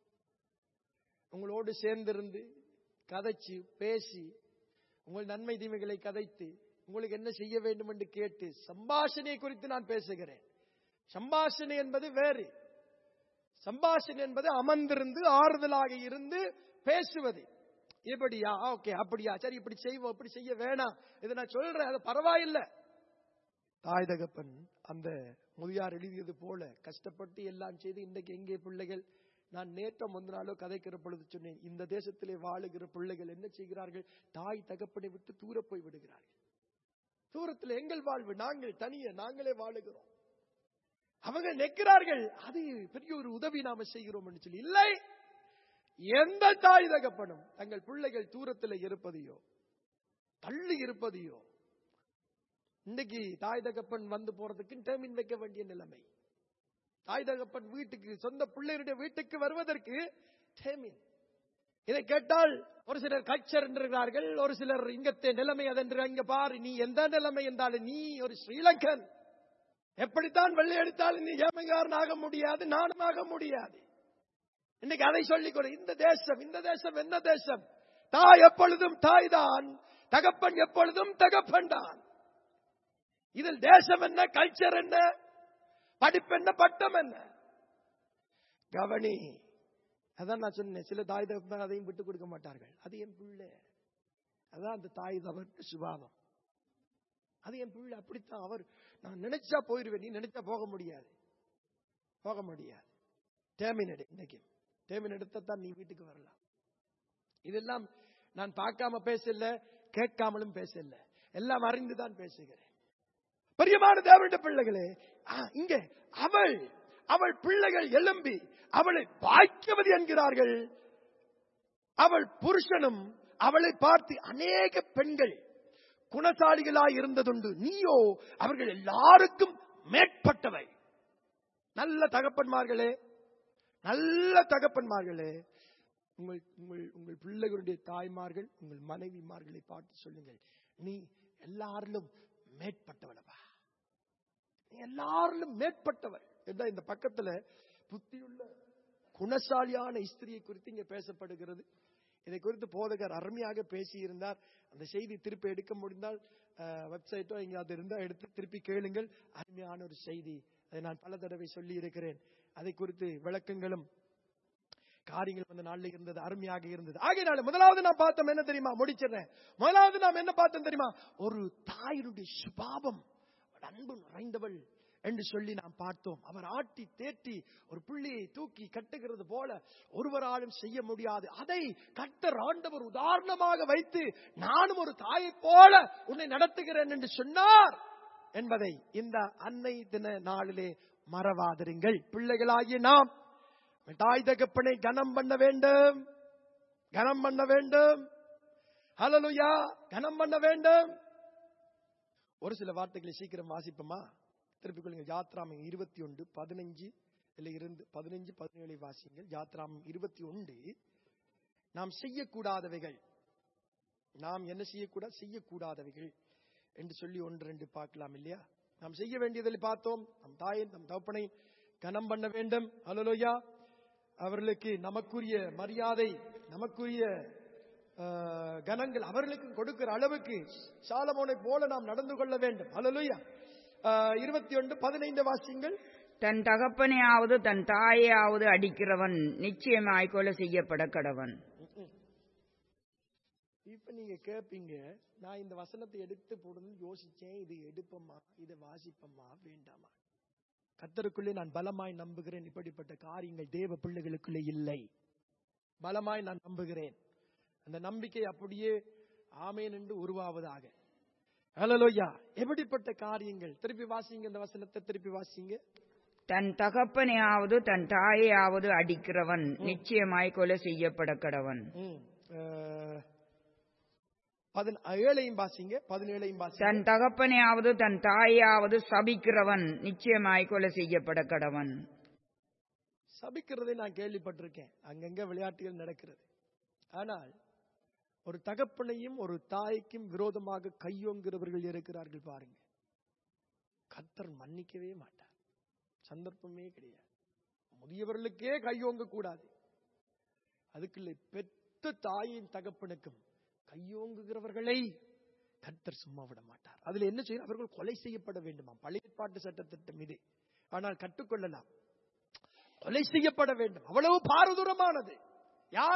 S1: உங்களோடு சேர்ந்திருந்து கதைச்சு பேசி உங்கள் நன்மை தீமைகளை கதைத்து உங்களுக்கு என்ன செய்ய வேண்டும் என்று கேட்டு சம்பாஷணை குறித்து நான் பேசுகிறேன் சம்பாஷணை என்பது வேறு சம்பாஷணை என்பது அமர்ந்திருந்து ஆறுதலாக இருந்து பேசுவது இப்படியா ஓகே அப்படியா சரி இப்படி செய்வோம் இப்படி செய்ய வேணாம் இதை நான் சொல்றேன் அது பரவாயில்ல தாய் தகப்பன் அந்த முதியார் எழுதியது போல கஷ்டப்பட்டு எல்லாம் செய்து இன்றைக்கு எங்கே பிள்ளைகள் நான் நேற்று முந்த நாளோ கதைக்கிற பொழுது சொன்னேன் இந்த தேசத்திலே வாழுகிற பிள்ளைகள் என்ன செய்கிறார்கள் தாய் தகப்பனை விட்டு தூர போய் விடுகிறார்கள் தூரத்தில் எங்கள் வாழ்வு நாங்கள் தனியே நாங்களே வாழுகிறோம் அவங்க நெக்கிறார்கள் அது பெரிய ஒரு உதவி நாம செய்கிறோம் என்று சொல்லி இல்லை எந்த தாய் தகப்பனும் தங்கள் பிள்ளைகள் தூரத்தில் இருப்பதையோ தள்ளி இருப்பதையோ இன்னைக்கு தாய் தகப்பன் வந்து போறதுக்கு டேமின் வைக்க வேண்டிய நிலைமை தாய் தகப்பன் வீட்டுக்கு சொந்த பிள்ளைகளுடைய வீட்டுக்கு வருவதற்கு டேமின் இதை கேட்டால் ஒரு சிலர் கல்ச்சர் என்றார்கள் ஒரு சிலர் இங்கத்தே நிலைமை அதென்று இங்க பாரு நீ எந்த நிலைமை என்றாலும் நீ ஒரு ஸ்ரீலங்கன் எப்படித்தான் வெள்ளை எடுத்தாலும் நீ ஏமைகாரன் ஆக முடியாது நானும் ஆக முடியாது இன்னைக்கு அதை சொல்லிக் கொடு இந்த தேசம் இந்த தேசம் என்ன தேசம் தாய் எப்பொழுதும் தாய் தான் தகப்பன் எப்பொழுதும் தகப்பன் தான் இதில் தேசம் என்ன கல்ச்சர் என்ன படிப்பு என்ன பட்டம் என்ன கவனி அதான் நான் சொன்னேன் சில தாய் தகப்பன் அதையும் விட்டு கொடுக்க மாட்டார்கள் அது என் பிள்ளை அதான் அந்த தாய் தகப்பன் சுபாவம் அது என் பிள்ளை அப்படித்தான் அவர் நான் நினைச்சா போயிருவேன் நீ நினைச்சா போக முடியாது போக முடியாது டேமின் எடு இன்னைக்கு டேமின் எடுத்தான் நீ வீட்டுக்கு வரலாம் இதெல்லாம் நான் பார்க்காம பேசல கேட்காமலும் பேசல எல்லாம் அறிந்துதான் பேசுகிறேன் பிரியமான தேவனுடைய பிள்ளைகளே ஆ, இங்கே அவள் அவள் பிள்ளைகள் எழும்பி அவளை பாய்க்கவதி என்கிறார்கள் அவள் புருஷனும் அவளை பார்த்து அநேக பெண்கள் குணசாலிகளாய் இருந்ததுண்டு நீயோ அவர்கள் எல்லாருக்கும் மேற்பட்டவை நல்ல தகப்பன்மார்களே நல்ல தகப்பன்மார்களே உங்கள் உங்கள் உங்கள் பிள்ளைகளுடைய தாய்மார்கள் உங்கள் மனைவிமார்களை பார்த்து சொல்லுங்கள் நீ எல்லாரிலும் மேற்பட்டவளவா நீ எல்லாரிலும் மேற்பட்டவள் என்ற இந்த பக்கத்துல புத்தியுள்ள குணசாலியான ஸ்திரியை குறித்து இங்க பேசப்படுகிறது இதை குறித்து போதகர் அருமையாக பேசியிருந்தார் அந்த செய்தி திருப்பி எடுக்க முடிந்தால் வெப்சைட்டோ எங்கேயாவது இருந்தால் எடுத்து திருப்பி கேளுங்கள் அருமையான ஒரு செய்தி அதை நான் பல தடவை சொல்லி இருக்கிறேன் அதை குறித்து விளக்கங்களும் காரியங்கள் அந்த நாள்ல இருந்தது அருமையாக இருந்தது ஆகையினால முதலாவது நான் பார்த்தோம் என்ன தெரியுமா முடிச்சிடுறேன் முதலாவது நாம் என்ன பார்த்தோம் தெரியுமா ஒரு தாயினுடைய சுபாவம் அவள் அன்பு நிறைந்தவள் என்று சொல்லி நாம் பார்த்தோம் அவர் ஆட்டி தேட்டி ஒரு புள்ளியை தூக்கி கட்டுகிறது போல ஒருவராலும் செய்ய முடியாது அதை கட்டர் ஆண்டவர் உதாரணமாக வைத்து நானும் ஒரு தாயைப் போல உன்னை நடத்துகிறேன் என்று சொன்னார் என்பதை இந்த அன்னை தின நாளிலே மறவாதிருங்கள் பிள்ளைகளாகிய நாம் தாய் தகப்பனை கனம் பண்ண வேண்டும் கனம் பண்ண வேண்டும் ஹலலுயா கனம் பண்ண வேண்டும் ஒரு சில வார்த்தைகளை சீக்கிரம் வாசிப்போமா திருப்பிக் கொள்ளுங்க யாத்ராமம் இருபத்தி ஒன்று பதினஞ்சு இல்ல இருந்து பதினஞ்சு பதினேழு வாசிங்கள் யாத்ராமம் இருபத்தி ஒன்று நாம் செய்யக்கூடாதவைகள் நாம் என்ன செய்யக்கூடாது செய்யக்கூடாதவைகள் என்று சொல்லி ஒன்று ரெண்டு பார்க்கலாம் இல்லையா நாம் செய்ய வேண்டியதில் பார்த்தோம் நம் தாயின் நம் தகப்பனை கனம் பண்ண வேண்டும் அலலோயா அவர்களுக்கு நமக்குரிய மரியாதை நமக்குரிய ஆஹ், கனங்கள் அவர்களுக்கு கொடுக்கிற அளவுக்கு சாலமோனை போல நாம் நடந்து கொள்ள வேண்டும் அலலுயா இருபத்தி ஒன்று பதினைந்து வாசியங்கள்
S2: தன் தகப்பனையாவது தன் தாயையாவது அடிக்கிறவன் நிச்சயமாய் கொலை செய்யப்பட கடவன்
S1: இப்ப நீங்க கேட்பீங்க நான் இந்த வசனத்தை எடுத்து போடணும்னு யோசிச்சேன் இது எடுப்போமா இதை வாசிப்போமா வேண்டாமா கத்தருக்குள்ளே நான் பலமாய் நம்புகிறேன் இப்படிப்பட்ட காரியங்கள் தேவ பிள்ளைகளுக்குள்ளே இல்லை பலமாய் நான் நம்புகிறேன் அந்த நம்பிக்கை அப்படியே ஆமேன் என்று உருவாவதாக ஹலலோயா எப்படிப்பட்ட காரியங்கள் திருப்பி வாசிங்க இந்த வசனத்தை திருப்பி வாசிங்க
S2: தன் தகப்பனையாவது தன் தாயையாவது அடிக்கிறவன் நிச்சயமாய் கொலை செய்யப்பட கடவன்
S1: ம். அஹ், பதின- ஏழையும் வாசிங்க பதினேழையும் வாசிங்க
S2: தன் தகப்பனையாவது தன் தாயையாவது சபிக்கிறவன் நிச்சயமாய் கொலை செய்யப்பட கடவன்
S1: சபிக்கிறதை நான் கேள்விப்பட்டிருக்கேன் அங்கங்க விளையாட்டுகள் நடக்கிறது ஆனால் ஒரு தகப்பனையும் ஒரு தாய்க்கும் விரோதமாக கையோங்குகிறவர்கள் இருக்கிறார்கள் பாருங்க கர்த்தர் மன்னிக்கவே மாட்டார் சந்தர்ப்பமே கிடையாது முதியவர்களுக்கே கையோங்க கூடாது அதுக்குள்ள பெத்த தாயின் தகப்பனுக்கும் கையோங்குகிறவர்களை கர்த்தர் சும்மா விட மாட்டார் அதுல என்ன செய்யணும் அவர்கள் கொலை செய்யப்பட வேண்டுமா பழைய பாட்டு சட்டத்திட்டம் இது ஆனால் கற்றுக்கொள்ளலாம் கொலை செய்யப்பட வேண்டும் அவ்வளவு பாரதூரமானது யார்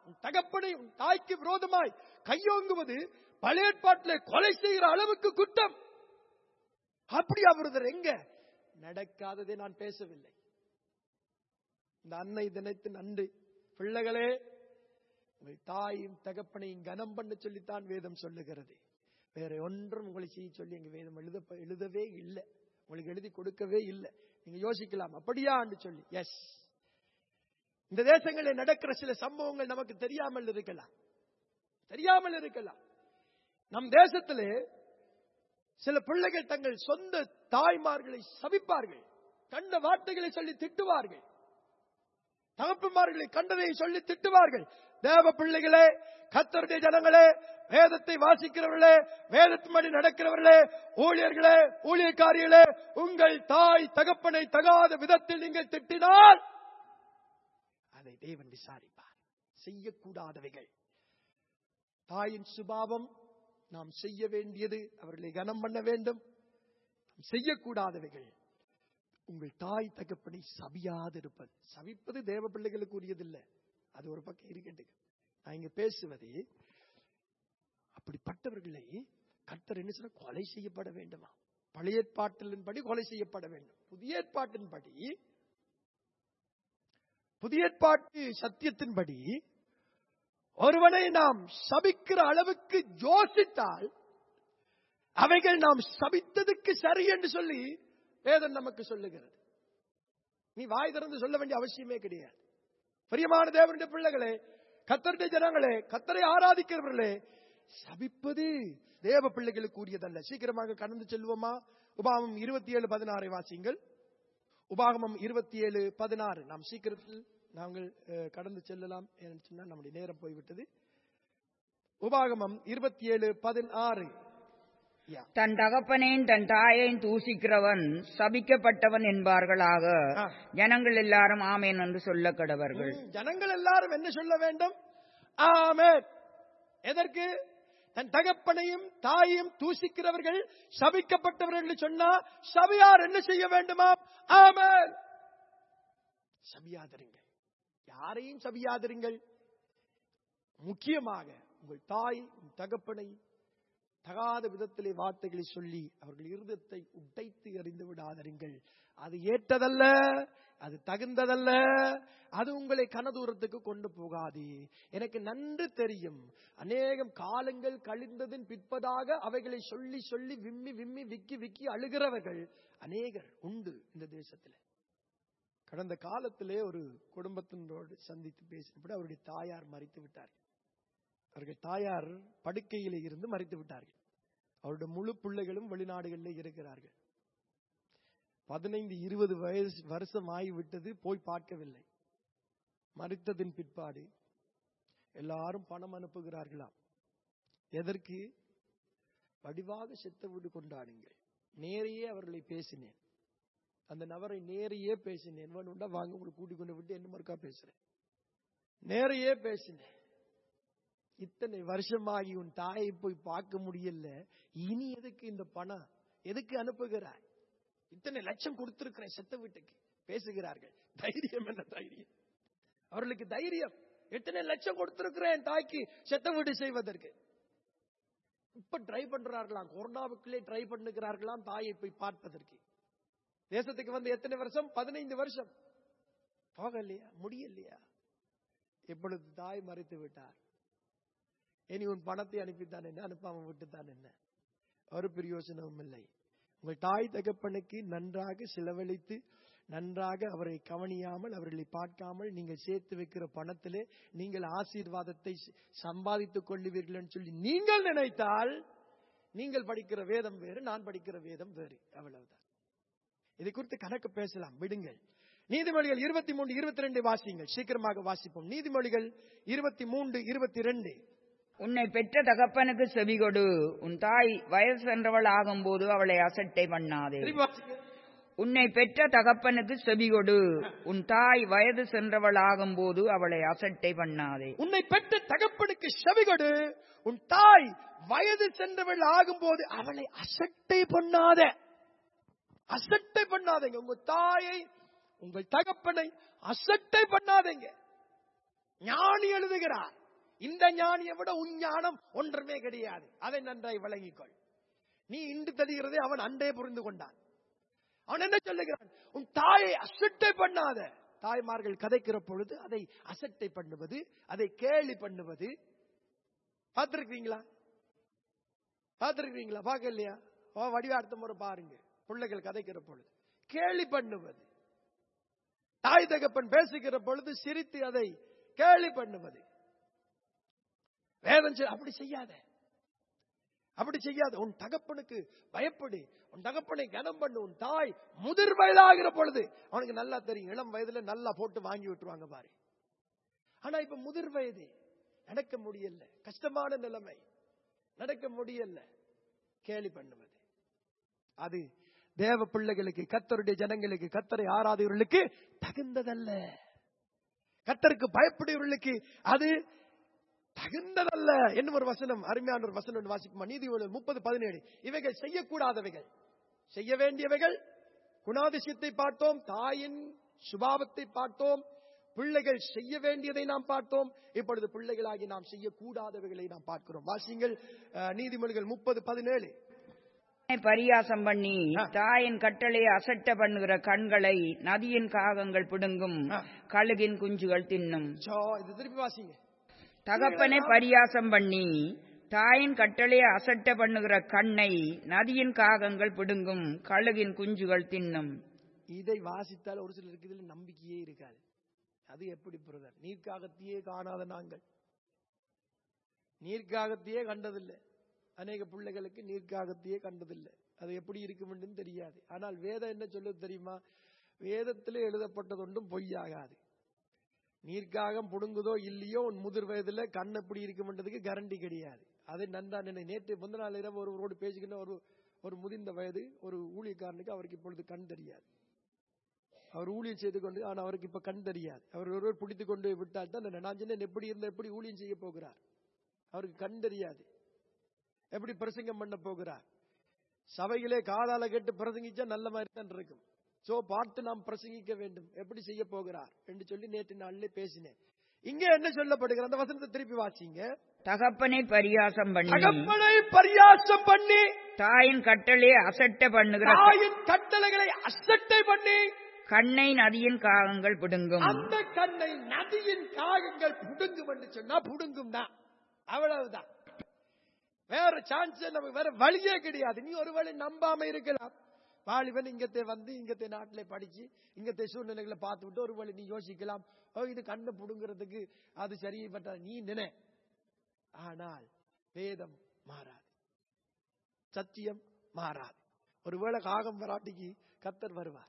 S1: உன் தகப்பனை உன் தாய்க்கு விரோதமாய் கையோங்குவது பழைய ஏற்பாட்டிலே கொலை செய்கிற அளவுக்கு குற்றம் அப்படி அவரது எங்க நடக்காததை நான் பேசவில்லை இந்த அன்னை தினத்து நன்றி பிள்ளைகளே உங்கள் தாயும் தகப்பனையும் கனம் பண்ண சொல்லித்தான் வேதம் சொல்லுகிறது வேற ஒன்றும் உங்களை செய்ய சொல்லி எங்க வேதம் எழுத எழுதவே இல்லை உங்களுக்கு எழுதி கொடுக்கவே இல்லை நீங்க யோசிக்கலாம் அப்படியான்னு சொல்லி எஸ் இந்த தேசங்களில் நடக்கிற சில சம்பவங்கள் நமக்கு தெரியாமல் இருக்கலாம் தெரியாமல் இருக்கலாம் நம் தேசத்திலே சில பிள்ளைகள் தங்கள் சொந்த தாய்மார்களை சபிப்பார்கள் கண்ட வார்த்தைகளை சொல்லி திட்டுவார்கள் தகப்பன்மார்களை கண்டதை சொல்லி திட்டுவார்கள் தேவ பிள்ளைகளே கத்தருடைய ஜனங்களே வேதத்தை வாசிக்கிறவர்களே வேதத்தின்படி நடக்கிறவர்களே ஊழியர்களே ஊழியக்காரிகளே உங்கள் தாய் தகப்பனை தகாத விதத்தில் நீங்கள் திட்டினால் அதை தேவன் விசாரிப்பார் செய்யக்கூடாதவைகள் தாயின் சுபாவம் நாம் செய்ய வேண்டியது அவர்களை கனம் பண்ண வேண்டும் நாம் செய்யக்கூடாதவைகள் உங்கள் தாய் தகப்பனை சபியாதிருப்பது சபிப்பது தேவ பிள்ளைகளுக்கு உரியதில்லை அது ஒரு பக்கம் இருக்கட்டு நான் இங்க பேசுவது அப்படிப்பட்டவர்களை கர்த்தர் என்ன சொல்ல கொலை செய்யப்பட வேண்டுமா பழைய ஏற்பாட்டின்படி கொலை செய்யப்பட வேண்டும் புதிய ஏற்பாட்டின்படி புதிய ஏற்பாட்டு சத்தியத்தின்படி ஒருவனை நாம் சபிக்கிற அளவுக்கு யோசித்தால் அவைகள் நாம் சபித்ததுக்கு சரி என்று சொல்லி வேதம் நமக்கு சொல்லுகிறது நீ வாய் திறந்து சொல்ல வேண்டிய அவசியமே கிடையாது பிரியமான தேவனுடைய பிள்ளைகளே கத்தருடைய ஜனங்களே கத்தரை ஆராதிக்கிறவர்களே சபிப்பது தேவ பிள்ளைகளுக்கு கூறியதல்ல சீக்கிரமாக கடந்து செல்வோமா உபாகமம் இருபத்தி ஏழு பதினாறை வாசிங்கள் உபாகமம் இருபத்தி ஏழு பதினாறு நாம் சீக்கிரத்தில் நாங்கள் அஹ், கடந்து செல்லலாம் ஏன்னு சொன்னா நம்முடைய நேரம் போய்விட்டது உபாகமம் இருபத்தி ஏழு பதினாறு யா
S2: தன் தகப்பனையும் தன் தாயையும் தூசிக்கிறவன் சபிக்கப்பட்டவன் என்பார்களாக
S1: ஆ.
S2: ஜனங்கள் எல்லாரும் ஆமேன் என்று சொல்ல கடவர்கள்
S1: ம், ஜனங்கள் எல்லாரும் என்ன சொல்ல வேண்டும் ஆமென் எதற்கு தன் தகப்பனையும் தாயையும் தூசிக்கிறவர்கள் சபிக்கப்பட்டவர்கள் என்று சொன்னா சபையார் என்ன செய்ய வேண்டுமா ஆமென் சபியாதருங்கள் யாரையும் சபியாதருங்கள் முக்கியமாக உங்கள் தாய் உன் தகப்பனை தகாத விதத்திலே வார்த்தைகளை சொல்லி அவர்கள் இருதத்தை உடைத்து எறிந்து விடாதருங்கள் அது ஏற்றதல்ல அது தகுந்ததல்ல அது உங்களை கனதூரத்துக்கு கொண்டு போகாது எனக்கு நன்று தெரியும் அநேகம் காலங்கள் கழிந்ததின் பிற்பதாக அவைகளை சொல்லி சொல்லி விம்மி விம்மி விக்கி விக்கி அழுகிறவர்கள் அநேகர் உண்டு இந்த தேசத்தில் கடந்த காலத்திலே ஒரு குடும்பத்தினரோடு சந்தித்து பேசினபடி அவருடைய தாயார் மறித்து விட்டார்கள் அவர்கள் தாயார் படுக்கையிலே இருந்து மறித்து விட்டார்கள் அவருடைய முழு பிள்ளைகளும் வெளிநாடுகளிலே இருக்கிறார்கள் பதினைந்து இருபது வயசு வருஷம் ஆகிவிட்டது போய் பார்க்கவில்லை மறித்ததின் பிற்பாடு எல்லாரும் பணம் அனுப்புகிறார்களாம் எதற்கு வடிவாக செத்த வீடு கொண்டாடுங்கள் நேரையே அவர்களை பேசினேன் அந்த நபரை நேரையே பேசினேன் வேணும்டா வாங்க உங்களை கூட்டிக் கொண்டு விட்டு என்ன மறுக்கா பேசுறேன் நேரையே பேசினேன் இத்தனை வருஷமாகி உன் தாயை போய் பார்க்க முடியல இனி எதுக்கு இந்த பணம் எதுக்கு அனுப்புகிறாய் இத்தனை லட்சம் கொடுத்திருக்கிறேன் செத்த வீட்டுக்கு பேசுகிறார்கள் தைரியம் என்ன தைரியம் அவர்களுக்கு தைரியம் எத்தனை லட்சம் கொடுத்திருக்கிறேன் தாய்க்கு செத்த வீடு செய்வதற்கு இப்ப ட்ரை பண்றார்களாம் கொரோனாவுக்குள்ளே ட்ரை பண்ணுகிறார்களாம் தாயை போய் பார்ப்பதற்கு தேசத்துக்கு வந்து எத்தனை வருஷம் பதினைந்து வருஷம் போகலையா முடியலையா இப்பொழுது தாய் மறைத்து விட்டார் இனி உன் பணத்தை அனுப்பித்தான் என்ன அனுப்பாம விட்டுத்தான் என்ன ஒரு பிரயோஜனமும் இல்லை உங்கள் தாய் தகப்பனுக்கு நன்றாக செலவழித்து நன்றாக அவரை கவனியாமல் அவர்களை பார்க்காமல் நீங்கள் சேர்த்து வைக்கிற பணத்திலே நீங்கள் ஆசீர்வாதத்தை ச- சம்பாதித்துக் கொள்ளுவீர்கள் என்று சொல்லி நீங்கள் நினைத்தால் நீங்கள் படிக்கிற வேதம் வேறு நான் படிக்கிற வேதம் வேறு அவ்வளவுதான் இதை குறித்து கணக்கு பேசலாம் விடுங்கள் நீதிமொழிகள் இருபத்தி மூன்று இருபத்தி ரெண்டு வாசியுங்கள் சீக்கிரமாக வாசிப்போம் நீதிமொழிகள் இருபத்தி மூன்று இருபத்தி ரெண்டு
S2: உன்னை பெற்ற தகப்பனுக்கு செவிகொடு உன் தாய் வயது சென்றவள் ஆகும்போது அவளை அசட்டை பண்ணாதே
S1: திரும்பி வாசிங்க.
S2: உன்னை பெற்ற தகப்பனுக்கு செவிகொடு உன் தாய் வயது சென்றவள் ஆகும்போது அவளை அசட்டை பண்ணாதே
S1: உன்னை பெற்ற தகப்பனுக்கு செவிகொடு உன் தாய் வயது சென்றவள் ஆகும்போது அவளை அசட்டை பண்ணாத அசட்டை பண்ணாதீங்க உங்க தாயை உங்கள் தகப்பனை அசட்டை பண்ணாதீங்க ஞானி எழுதுகிறார் இந்த ஞானியை விட உன் ஞானம் ஒன்றுமே கிடையாது அதை நன்றாய் விளங்கிக்கொள் நீ இன்று தெரிகிறதை அவன் அன்றே புரிந்து கொண்டான் அவன் என்ன சொல்லுகிறான் உன் தாயை அசட்டை பண்ணாத தாய்மார்கள் கதைக்கிற பொழுது அதை அசட்டை பண்ணுவது அதை கேலி பண்ணுவது பார்த்திருக்கீங்களா பார்த்திருக்கீங்களா பார்க்க இல்லையா ஓ வடிவ அடுத்த முறை பாருங்க பிள்ளைகள் கதைக்கிற பொழுது கேலி பண்ணுவது தாய் தகப்பன் பேசுகிற பொழுது சிரித்து அதை கேலி பண்ணுவது வேதம் சொல்- அப்படி செய்யாத அப்படி செய்யாத உன் தகப்பனுக்கு பயப்படு உன் தகப்பனை கனம் பண்ணு உன் தாய் முதிர் வயதாகிற பொழுது அவனுக்கு நல்லா தெரியும் இளம் வயதுல நல்லா போட்டு வாங்கி விட்டுருவாங்க பாரு ஆனா இப்ப முதிர் வயது நடக்க முடியல கஷ்டமான நிலைமை நடக்க முடியல கேலி பண்ணுவது அது தேவ பிள்ளைகளுக்கு கத்தருடைய ஜனங்களுக்கு கத்தரை ஆராதவர்களுக்கு தகுந்ததல்ல கத்தருக்கு பயப்படுகிறவர்களுக்கு அது தகுந்ததல்ல என்னும் ஒரு வசனம் அருமையான ஒரு வசனம் ஒன்று வாசிக்குமா நீதிமொழி முப்பது பதினேழு இவைகள் செய்யக்கூடாதவைகள் செய்ய வேண்டியவைகள் குணாதிசயத்தை பார்த்தோம் தாயின் சுபாவத்தை பார்த்தோம் பிள்ளைகள் செய்ய வேண்டியதை நாம் பார்த்தோம் இப்பொழுது பிள்ளைகளாகி நாம் செய்யக்கூடாதவைகளை நாம் பார்க்கிறோம் வாசிங்கள் அஹ், நீதிமொழிகள் முப்பது பதினேழு
S2: பரியாசம் பண்ணி
S1: ஆ.
S2: தாயின் கட்டளை அசட்ட பண்ணுகிற கண்களை நதியின் காகங்கள் பிடுங்கும்
S1: ஆ.
S2: கழுகின் குஞ்சுகள் தின்னும்
S1: சோ இது திருப்பி வாசிங்க
S2: தகப்பனை பரியாசம் பண்ணி தாயின் கட்டளையை அசட்ட பண்ணுகிற கண்ணை நதியின் காகங்கள் பிடுங்கும் கழுகின் குஞ்சுகள் தின்னும்
S1: இதை வாசித்தால் ஒரு சிலருக்கு இதுல நம்பிக்கையே இருக்காது அது எப்படி பிரதர் நீர்க்காகத்தையே காணாத நாங்கள் நீர்க்காகத்தையே கண்டதில்லை அநேக பிள்ளைகளுக்கு நீர்க்காகத்தையே கண்டதில்லை அது எப்படி இருக்கும் என்று தெரியாது ஆனால் வேதம் என்ன சொல்லுது தெரியுமா வேதத்திலே எழுதப்பட்டது ஒன்றும் பொய்யாகாது நீர்க்காகம் புடுங்குதோ இல்லையோ உன் முதிர் வயதுல கண் எப்படி இருக்கும்ன்றதுக்கு கேரண்டி கிடையாது அது நன்றா நினை நேற்று முந்த நாள் இரவு ஒருவரோடு பேசிக்கின்ற ஒரு ஒரு முதிர்ந்த வயது ஒரு ஊழியக்காரனுக்கு அவருக்கு இப்பொழுது கண் தெரியாது அவர் ஊழியம் செய்து கொண்டு ஆனா அவருக்கு இப்ப கண் தெரியாது அவர் ஒருவர் பிடித்து கொண்டு விட்டால் தான் நான் சொன்னேன் எப்படி இருந்த எப்படி ஊழியம் செய்ய போகிறார் அவருக்கு கண் தெரியாது எப்படி பிரசங்கம் பண்ண போகிறார் சபையிலே காதால கேட்டு பிரசங்கிச்சா நல்ல மாதிரி தான் இருக்கும் சோ பார்த்து நாம் பிரசங்கிக்க வேண்டும் எப்படி செய்ய போகிறார் என்று சொல்லி நேற்று நாளிலே பேசினேன் இங்க என்ன சொல்லப்படுகிற அந்த வசனத்தை திருப்பி வாசிங்க
S2: தகப்பனை பரியாசம் பண்ணி
S1: தகப்பனை பரியாசம் பண்ணி
S2: தாயின் கட்டளையை அசட்ட பண்ணுகிற
S1: தாயின் கட்டளைகளை அசட்டை பண்ணி
S2: கண்ணை நதியின் காகங்கள் பிடுங்கும்
S1: அந்த கண்ணை நதியின் காகங்கள் புடுங்கும் என்று சொன்னா புடுங்கும் தான் அவ்வளவுதான் வேற சான்ஸ் நமக்கு வேற வழியே கிடையாது நீ ஒருவேளை நம்பாம இருக்கலாம் வாலிபன் இங்கத்தை வந்து இங்கத்தை நாட்டிலே படிச்சு இங்கத்தை சூழ்நிலைகளை பார்த்து விட்டு ஒருவேளை நீ யோசிக்கலாம் ஓ இது கண்ணை புடுங்கிறதுக்கு அது சரியப்பட்ட நீ நினை ஆனால் வேதம் மாறாது சத்தியம் மாறாது ஒருவேளை காகம் வராட்டிக்கு கத்தர் வருவார்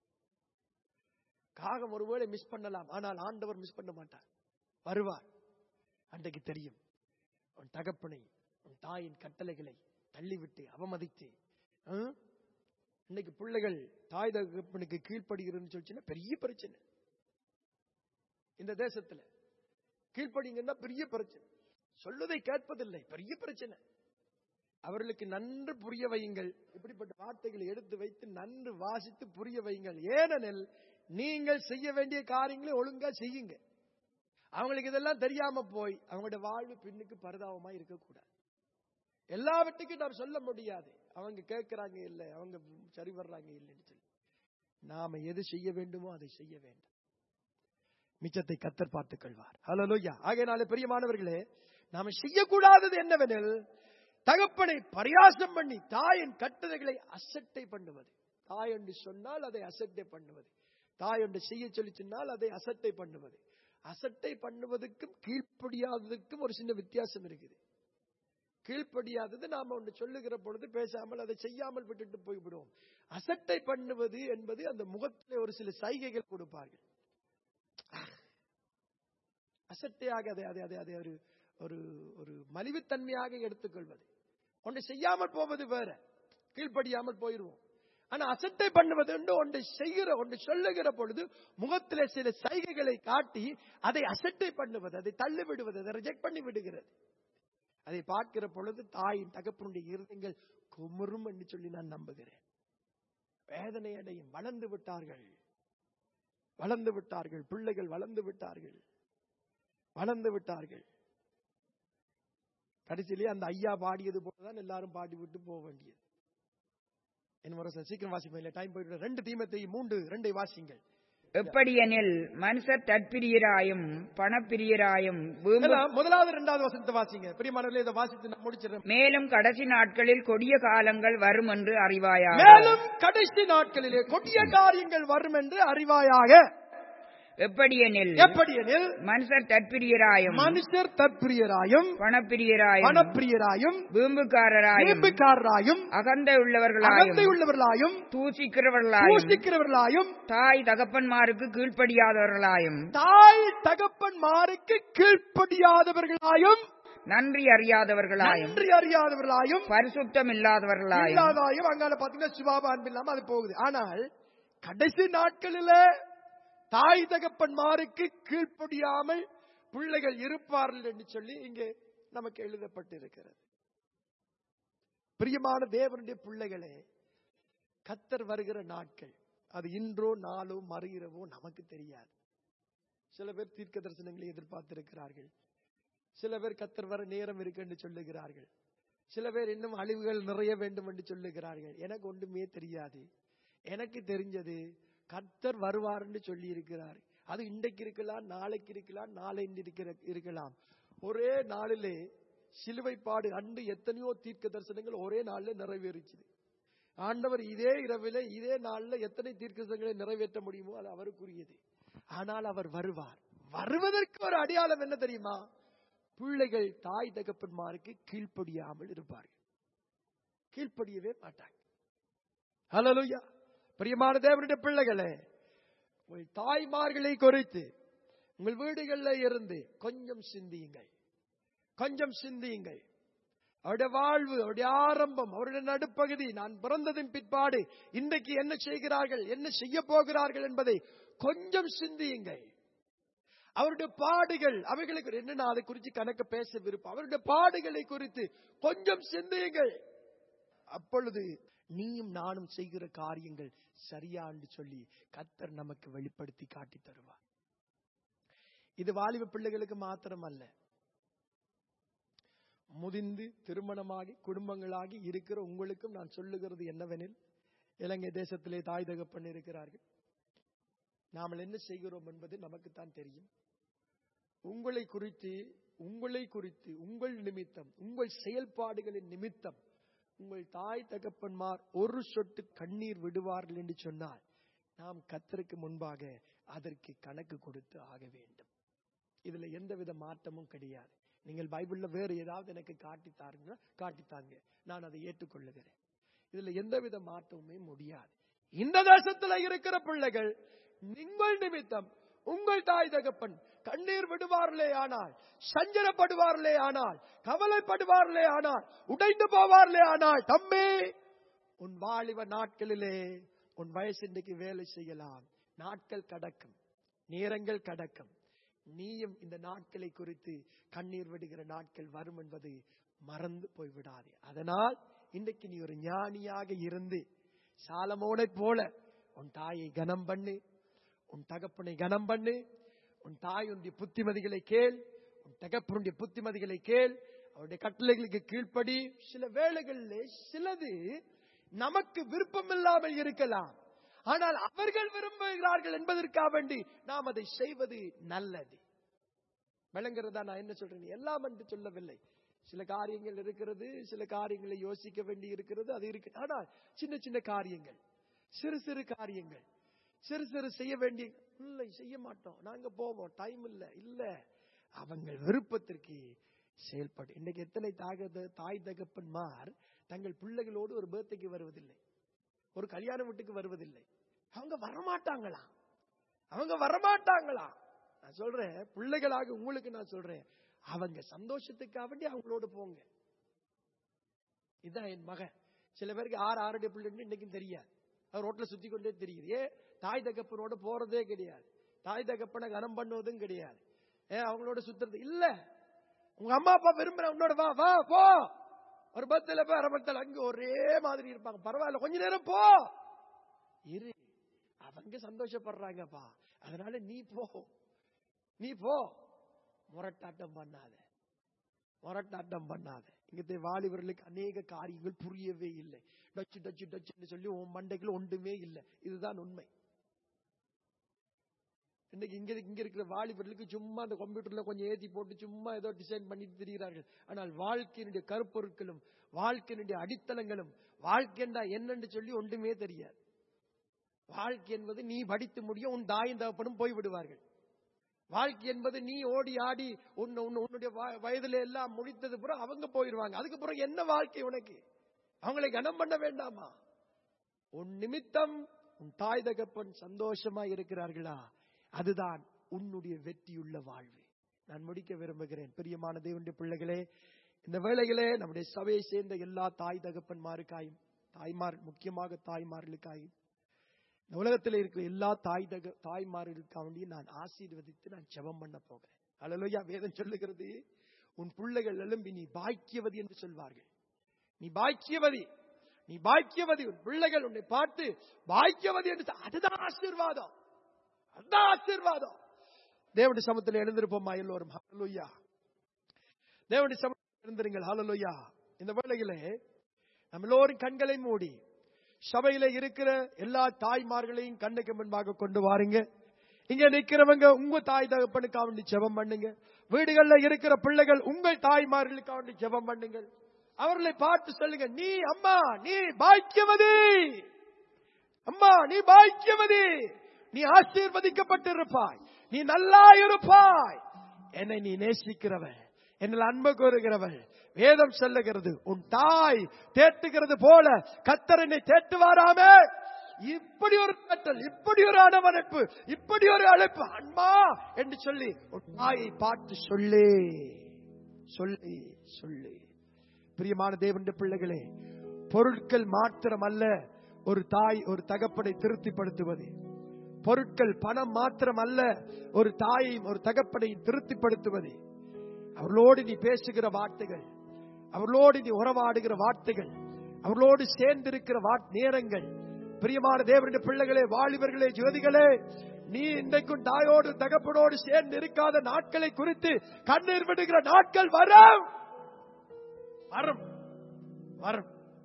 S1: காகம் ஒருவேளை மிஸ் பண்ணலாம் ஆனால் ஆண்டவர் மிஸ் பண்ண மாட்டார் வருவார் அன்றைக்கு தெரியும் உன் தகப்பனை உன் தாயின் கட்டளைகளை தள்ளிவிட்டு அவமதித்து ஆ? இன்னைக்கு பிள்ளைகள் தாய் தகப்பனுக்கு கீழ்ப்படுகிறன்னு சொல்லிச்சுன்னா பெரிய பிரச்சனை இந்த தேசத்துல கீழ்ப்படிங்கன்னா பெரிய பிரச்சனை சொல்வதை கேட்பதில்லை பெரிய பிரச்சனை அவர்களுக்கு நன்று புரிய வையுங்கள் இப்படிப்பட்ட வார்த்தைகளை எடுத்து வைத்து நன்று வாசித்து புரிய வையுங்கள் ஏனெனில் நீங்கள் செய்ய வேண்டிய காரியங்களை ஒழுங்கா செய்யுங்க அவங்களுக்கு இதெல்லாம் தெரியாம போய் அவங்களுடைய வாழ்வு பின்னுக்கு பரிதாபமா இருக்கக்கூடாது எல்லாவற்றுக்கும் நாம் சொல்ல முடியாது அவங்க கேட்கறாங்க இல்லை அவங்க சரி வர்றாங்க இல்லைன்னு சொல்லி நாம எது செய்ய வேண்டுமோ அதை செய்ய வேண்டும் மிச்சத்தை கத்தர் பார்த்துக் கொள்வார் ஹலோயா ஆகையினாலே பிரியமானவர்களே நாம செய்யக்கூடாதது என்னவெனில் தகப்பனை பரியாசம் பண்ணி தாயின் கட்டளைகளை அசட்டை பண்ணுவது தாய் என்று சொன்னால் அதை அசட்டை பண்ணுவது தாய் என்று செய்ய சொல்லி சொன்னால் அதை அசட்டை பண்ணுவது அசட்டை பண்ணுவதற்கும் கீழ்ப்படியாததுக்கும் ஒரு சின்ன வித்தியாசம் இருக்குது கீழ்ப்படியாதது நாம ஒன்று சொல்லுகிற பொழுது பேசாமல் அதை செய்யாமல் விட்டுட்டு போய்விடுவோம் அசட்டை பண்ணுவது என்பது அந்த முகத்திலே ஒரு சில சைகைகள் கொடுப்பார்கள் அசட்டையாக அதை அதை அதை அதை ஒரு ஒரு ஒரு மலிவுத்தன்மையாக எடுத்துக்கொள்வது ஒன்று செய்யாமல் போவது வேற கீழ்ப்படியாமல் போயிடுவோம் ஆனா அசட்டை பண்ணுவது என்று ஒன்றை செய்கிற ஒன்று சொல்லுகிற பொழுது முகத்திலே சில சைகைகளை காட்டி அதை அசட்டை பண்ணுவது அதை தள்ளி விடுவது அதை ரிஜெக்ட் பண்ணி விடுகிறது அதை பார்க்கிற பொழுது தாயின் தகப்பனுடைய இருதயங்கள் குமுறும் என்று சொல்லி நான் நம்புகிறேன் வேதனை அடையும் வளர்ந்து விட்டார்கள் வளர்ந்து விட்டார்கள் பிள்ளைகள் வளர்ந்து விட்டார்கள் வளர்ந்து விட்டார்கள் கடைசியிலே அந்த ஐயா பாடியது போலதான் எல்லாரும் பாடி விட்டு போக வேண்டியது என்ன முறை சார் சீக்கிரம் வாசிப்போம் இல்ல டைம் போயிட்டு ரெண்டு தீமத்தை மூன்று ரெண்டை வாசிங்கள்
S2: எப்படியெனில் மனுஷர் தற்பிரியராயும் பணப்பிரியராயும் வீம்பு
S1: எல்லாம் முதலாவது இரண்டாவது வசனத்தை வாசிங்க பிரியமானவர்களே இதை வாசித்து நான் முடிச்சிடறேன்
S2: மேலும் கடைசி நாட்களில் கொடிய காலங்கள் வரும் என்று அறிவாயாக
S1: மேலும் கடைசி நாட்களிலே கொடிய காரியங்கள் வரும் என்று அறிவாயாக
S2: எப்படியெனில்
S1: எப்படியெனில்
S2: மனுஷர் தற்பிரியராயும்
S1: மனுஷர் தற்பிரியராயும்
S2: பணப்பிரியராயும்
S1: பணப்பிரியராயும்
S2: வீம்புக்காரராயும்
S1: வீம்புக்காரராயும்
S2: அகந்தை உள்ளவர்களாயும்
S1: அகந்தை உள்ளவர்களாயும்
S2: தூசிக்கிறவர்களாயும்
S1: பூசிக்கிறவர்களாயும்
S2: தாய் தகப்பன்மாருக்கு கீழ்ப்படியாதவர்களாயும்
S1: தாய் தகப்பன்மாருக்கு கீழ்ப்படியாதவர்களாயும்
S2: நன்றி அறியாதவர்களாயும்
S1: நன்றி அறியாதவர்களாயும்
S2: பரிசுத்தம் இல்லாதவர்களாயும்
S1: இல்லாதாயும் அங்கால பாத்தீங்கன்னா சிவாப அன்பு இல்லாம அது போகுது ஆனால் கடைசி நாட்களில தாய் தகப்பன்மாருக்கு கீழ்ப்படியாமல் பிள்ளைகள் இருப்பார்கள் என்று சொல்லி இங்கே நமக்கு எழுதப்பட்டிருக்கிறது பிரியமான தேவனுடைய பிள்ளைகளே கத்தர் வருகிற நாட்கள் அது இன்றோ நாளோ மறுகிறவோ நமக்கு தெரியாது சில பேர் தீர்க்க தரிசனங்களை எதிர்பார்த்திருக்கிறார்கள் சில பேர் கத்தர் வர நேரம் இருக்கு என்று சொல்லுகிறார்கள் சில பேர் இன்னும் அழிவுகள் நிறைய வேண்டும் என்று சொல்லுகிறார்கள் எனக்கு ஒன்றுமே தெரியாது எனக்கு தெரிஞ்சது கர்த்தர் வருவார் என்று சொல்லி இருக்கிறார் அது இன்றைக்கு இருக்கலாம் நாளைக்கு இருக்கலாம் நாளை இருக்கிற இருக்கலாம் ஒரே நாளிலே சிலுவைப்பாடு அன்று எத்தனையோ தீர்க்க தரிசனங்கள் ஒரே நாள்ல நிறைவேறிச்சுது ஆண்டவர் இதே இரவில இதே நாள்ல எத்தனை தீர்க்க தரிசனங்களை நிறைவேற்ற முடியுமோ அது அவருக்குரியது ஆனால் அவர் வருவார் வருவதற்கு ஒரு அடையாளம் என்ன தெரியுமா பிள்ளைகள் தாய் தகப்பன்மாருக்கு கீழ்ப்படியாமல் இருப்பார்கள் கீழ்ப்படியவே மாட்டாங்க ஹalleluya பிரியமான தேவனுடைய பிள்ளைகளே உங்கள் தாய்மார்களை குறித்து உங்கள் வீடுகளில் இருந்து கொஞ்சம் சிந்தியுங்கள் கொஞ்சம் சிந்தியுங்கள் அவருடைய வாழ்வு அவருடைய ஆரம்பம் அவருடைய நடுப்பகுதி நான் பிறந்ததின் பிற்பாடு இன்றைக்கு என்ன செய்கிறார்கள் என்ன செய்ய போகிறார்கள் என்பதை கொஞ்சம் சிந்தியுங்கள் அவருடைய பாடுகள் அவைகளுக்கு என்ன நான் அதை குறித்து கணக்கு பேச விருப்பம் அவருடைய பாடுகளை குறித்து கொஞ்சம் சிந்தியுங்கள் அப்பொழுது நீயும் நானும் செய்கிற காரியங்கள் சரியா என்று சொல்லி கத்தர் நமக்கு வெளிப்படுத்தி காட்டி தருவார் இது வாலிப பிள்ளைகளுக்கு மாத்திரம் அல்ல முதிந்து திருமணமாகி குடும்பங்களாகி இருக்கிற உங்களுக்கும் நான் சொல்லுகிறது என்னவெனில் இலங்கை தேசத்திலே தாய் தகப்பன் இருக்கிறார்கள் நாம் என்ன செய்கிறோம் என்பது நமக்குத்தான் தெரியும் உங்களை குறித்து உங்களை குறித்து உங்கள் நிமித்தம் உங்கள் செயல்பாடுகளின் நிமித்தம் உங்கள் தாய் தகப்பன்மார் ஒரு சொட்டு கண்ணீர் விடுவார்கள் என்று சொன்னால் நாம் கத்தருக்கு முன்பாக அதற்கு கணக்கு கொடுத்து ஆக வேண்டும் இதுல எந்தவித மாற்றமும் கிடையாது நீங்கள் பைபிள்ல வேறு ஏதாவது எனக்கு காட்டி தாருங்க காட்டித்தாங்க நான் அதை ஏற்றுக்கொள்ளுகிறேன் இதுல எந்தவித மாற்றமுமே முடியாது இந்த தேசத்துல இருக்கிற பிள்ளைகள் நீங்கள் நிமித்தம் உங்கள் தாய் தகப்பன் கண்ணீர் விடுவார்களே ஆனால் சஞ்சலப்படுவார்களே ஆனால் கவலைப்படுவார்களே ஆனால் உடைந்து போவார்களே ஆனால் தம்பி உன் வாலிப நாட்களிலே உன் வயசு இன்றைக்கு வேலை செய்யலாம் நாட்கள் கடக்கும் நேரங்கள் கடக்கும் நீயும் இந்த நாட்களை குறித்து கண்ணீர் விடுகிற நாட்கள் வரும் என்பது மறந்து போய்விடாதே அதனால் இன்றைக்கு நீ ஒரு ஞானியாக இருந்து சாலமோனை போல உன் தாயை கனம் பண்ணு உன் தகப்பனை கனம் பண்ணு உன் தாயுடைய புத்திமதிகளை கேள் உன் தகப்பனுடைய புத்திமதிகளை கேள் அவருடைய கட்டளைகளுக்கு கீழ்ப்படி சில வேளைகளிலே சிலது நமக்கு விருப்பம் இல்லாமல் இருக்கலாம் ஆனால் அவர்கள் விரும்புகிறார்கள் என்பதற்காக வேண்டி நாம் அதை செய்வது நல்லது விளங்குறதா நான் என்ன சொல்றேன் எல்லாம் என்று சொல்லவில்லை சில காரியங்கள் இருக்கிறது சில காரியங்களை யோசிக்க வேண்டி இருக்கிறது அது இருக்கு ஆனால் சின்ன சின்ன காரியங்கள் சிறு சிறு காரியங்கள் சிறு சிறு செய்ய வேண்டிய இல்லை செய்ய மாட்டோம் நாங்க போவோம் டைம் இல்ல இல்ல அவங்க விருப்பத்திற்கு செயல்படு இன்னைக்கு எத்தனை தாக தாய் தகப்பன்மார் தங்கள் பிள்ளைகளோடு ஒரு பேர்த்தைக்கு வருவதில்லை ஒரு கல்யாண வீட்டுக்கு வருவதில்லை அவங்க வரமாட்டாங்களா அவங்க வரமாட்டாங்களா நான் சொல்றேன் பிள்ளைகளாக உங்களுக்கு நான் சொல்றேன் அவங்க சந்தோஷத்துக்காக வேண்டி அவங்களோட போங்க இதுதான் என் மகன் சில பேருக்கு ஆறு ஆறுடைய பிள்ளைன்னு இன்னைக்கும் தெரியாது அவர் ரோட்ல சுத்தி கொண்டே தெரியுது ஏ தாய் தகப்பனோட போறதே கிடையாது தாய் தகப்பனை கனம் பண்ணுவதும் கிடையாது ஏன் அவங்களோட சுத்துறது இல்ல உங்க அம்மா அப்பா விரும்புற உன்னோட வா வா போ ஒரு பத்துல போய் அரை பத்தில் அங்க ஒரே மாதிரி இருப்பாங்க பரவாயில்ல கொஞ்ச நேரம் போ இரு அவங்க சந்தோஷப்படுறாங்கப்பா அதனால நீ போ நீ போ முரட்டாட்டம் பண்ணாத முரட்டாட்டம் பண்ணாத இங்கத்தை வாலிபர்களுக்கு அநேக காரியங்கள் புரியவே இல்லை டச்சு டச்சு டச்சுன்னு சொல்லி உன் மண்டைக்குள்ள ஒன்றுமே இல்லை இதுதான் உண்மை இன்னைக்கு இங்க இங்க இருக்கிற வாலிபர்களுக்கு சும்மா அந்த கம்ப்யூட்டர்ல கொஞ்சம் ஏத்தி போட்டு சும்மா ஏதோ டிசைன் பண்ணிட்டு திரிகிறார்கள் ஆனால் வாழ்க்கையினுடைய கருப்பொருட்களும் வாழ்க்கையினுடைய அடித்தளங்களும் வாழ்க்கைண்டா என்னன்னு சொல்லி ஒன்றுமே தெரியாது வாழ்க்கை என்பது நீ படித்து முடிய உன் தாயும் தகப்பனும் போய் விடுவார்கள் வாழ்க்கை என்பது நீ ஓடி ஆடி உன்னை- உன்னை- உன்னுடைய வ- வயதுல எல்லாம் முடித்தது பிறகு அவங்க போயிடுவாங்க அதுக்கு பிறகு என்ன வாழ்க்கை உனக்கு அவங்களை கனம் பண்ண வேண்டாமா உன் நிமித்தம் உன் தாய் தகப்பன் சந்தோஷமா இருக்கிறார்களா அதுதான் உன்னுடைய வெற்றியுள்ள வாழ்வு நான் முடிக்க விரும்புகிறேன் பிரியமான தேவனுடைய பிள்ளைகளே இந்த வேளையிலே நம்முடைய சபையை சேர்ந்த எல்லா தாய் தகப்பன்மாருக்காயும் தாய்மார் முக்கியமாக தாய்மார்களுக்காயும் இந்த உலகத்தில் இருக்கிற எல்லா தாய் தக தாய்மார்களுக்காக நான் ஆசீர்வதித்து நான் ஜெபம் பண்ண போகிறேன் அல்லையா வேதம் சொல்லுகிறது உன் பிள்ளைகள் எழும்பி நீ பாக்கியவதி என்று சொல்வார்கள் நீ பாக்கியவதி நீ பாக்கியவதி உன் பிள்ளைகள் உன்னை பார்த்து பாக்கியவதி என்று சொ- அதுதான் ஆசீர்வாதம் அதுதான் ஆசீர்வாதம் தேவனுடைய சமத்தில் எழுந்திருப்போமா எல்லோரும் ஹalleluya தேவனுடைய சமத்தில் எழுந்திருங்கள் ஹalleluya இந்த வேளையிலே நம்ம எல்லோரும் கண்களை மூடி சபையில இருக்கிற எல்லா தாய்மார்களையும் கண்ணுக்கு முன்பாக கொண்டு வாருங்க இங்க நிக்கிறவங்க உங்க தாய் தகப்பனுக்காக வேண்டி ஜெபம் பண்ணுங்க வீடுகள்ல இருக்கிற பிள்ளைகள் உங்கள் தாய்மார்களுக்காக வேண்டி ஜெபம் பண்ணுங்கள் அவர்களை பார்த்து சொல்லுங்க நீ அம்மா நீ பாக்கியவதி அம்மா நீ பாக்கியவதி நீ ஆசீர்வதிக்கப்பட்டிருப்பாய் நீ நல்லா இருப்பாய் என்னை நீ நேசிக்கிறவன் என்னில் அன்பு கூறுகிறவள் வேதம் சொல்லுகிறது உன் தாய் தேட்டுகிறது போல கத்தர் என்னை தேட்டுவாராமே இப்படி ஒரு கட்டல் இப்படி ஒரு அணவணைப்பு இப்படி ஒரு அழைப்பு அன்பா என்று சொல்லி உன் தாயை பார்த்து சொல்லு சொல்லி சொல்லு பிரியமான தேவனுடைய பிள்ளைகளே பொருட்கள் மாத்திரம் அல்ல ஒரு தாய் ஒரு தகப்பனை திருப்திப்படுத்துவது பொருட்கள் பணம் மாத்திரம் அல்ல ஒரு தாயை ஒரு தகப்பனை திருப்திப்படுத்துவது அவர்களோடு நீ பேசுகிற வார்த்தைகள் அவர்களோடு நீ உறவாடுகிற வார்த்தைகள் அவர்களோடு சேர்ந்திருக்கிற வாட் நேரங்கள் பிரியமான தேவனுடைய பிள்ளைகளே வாலிபர்களே ஜோதிகளே நீ இன்றைக்கும் தாயோடு தகப்பனோடு சேர்ந்து இருக்காத நாட்களை குறித்து கண்ணீர் விடுகிற நாட்கள் வரும் வரும் வரும்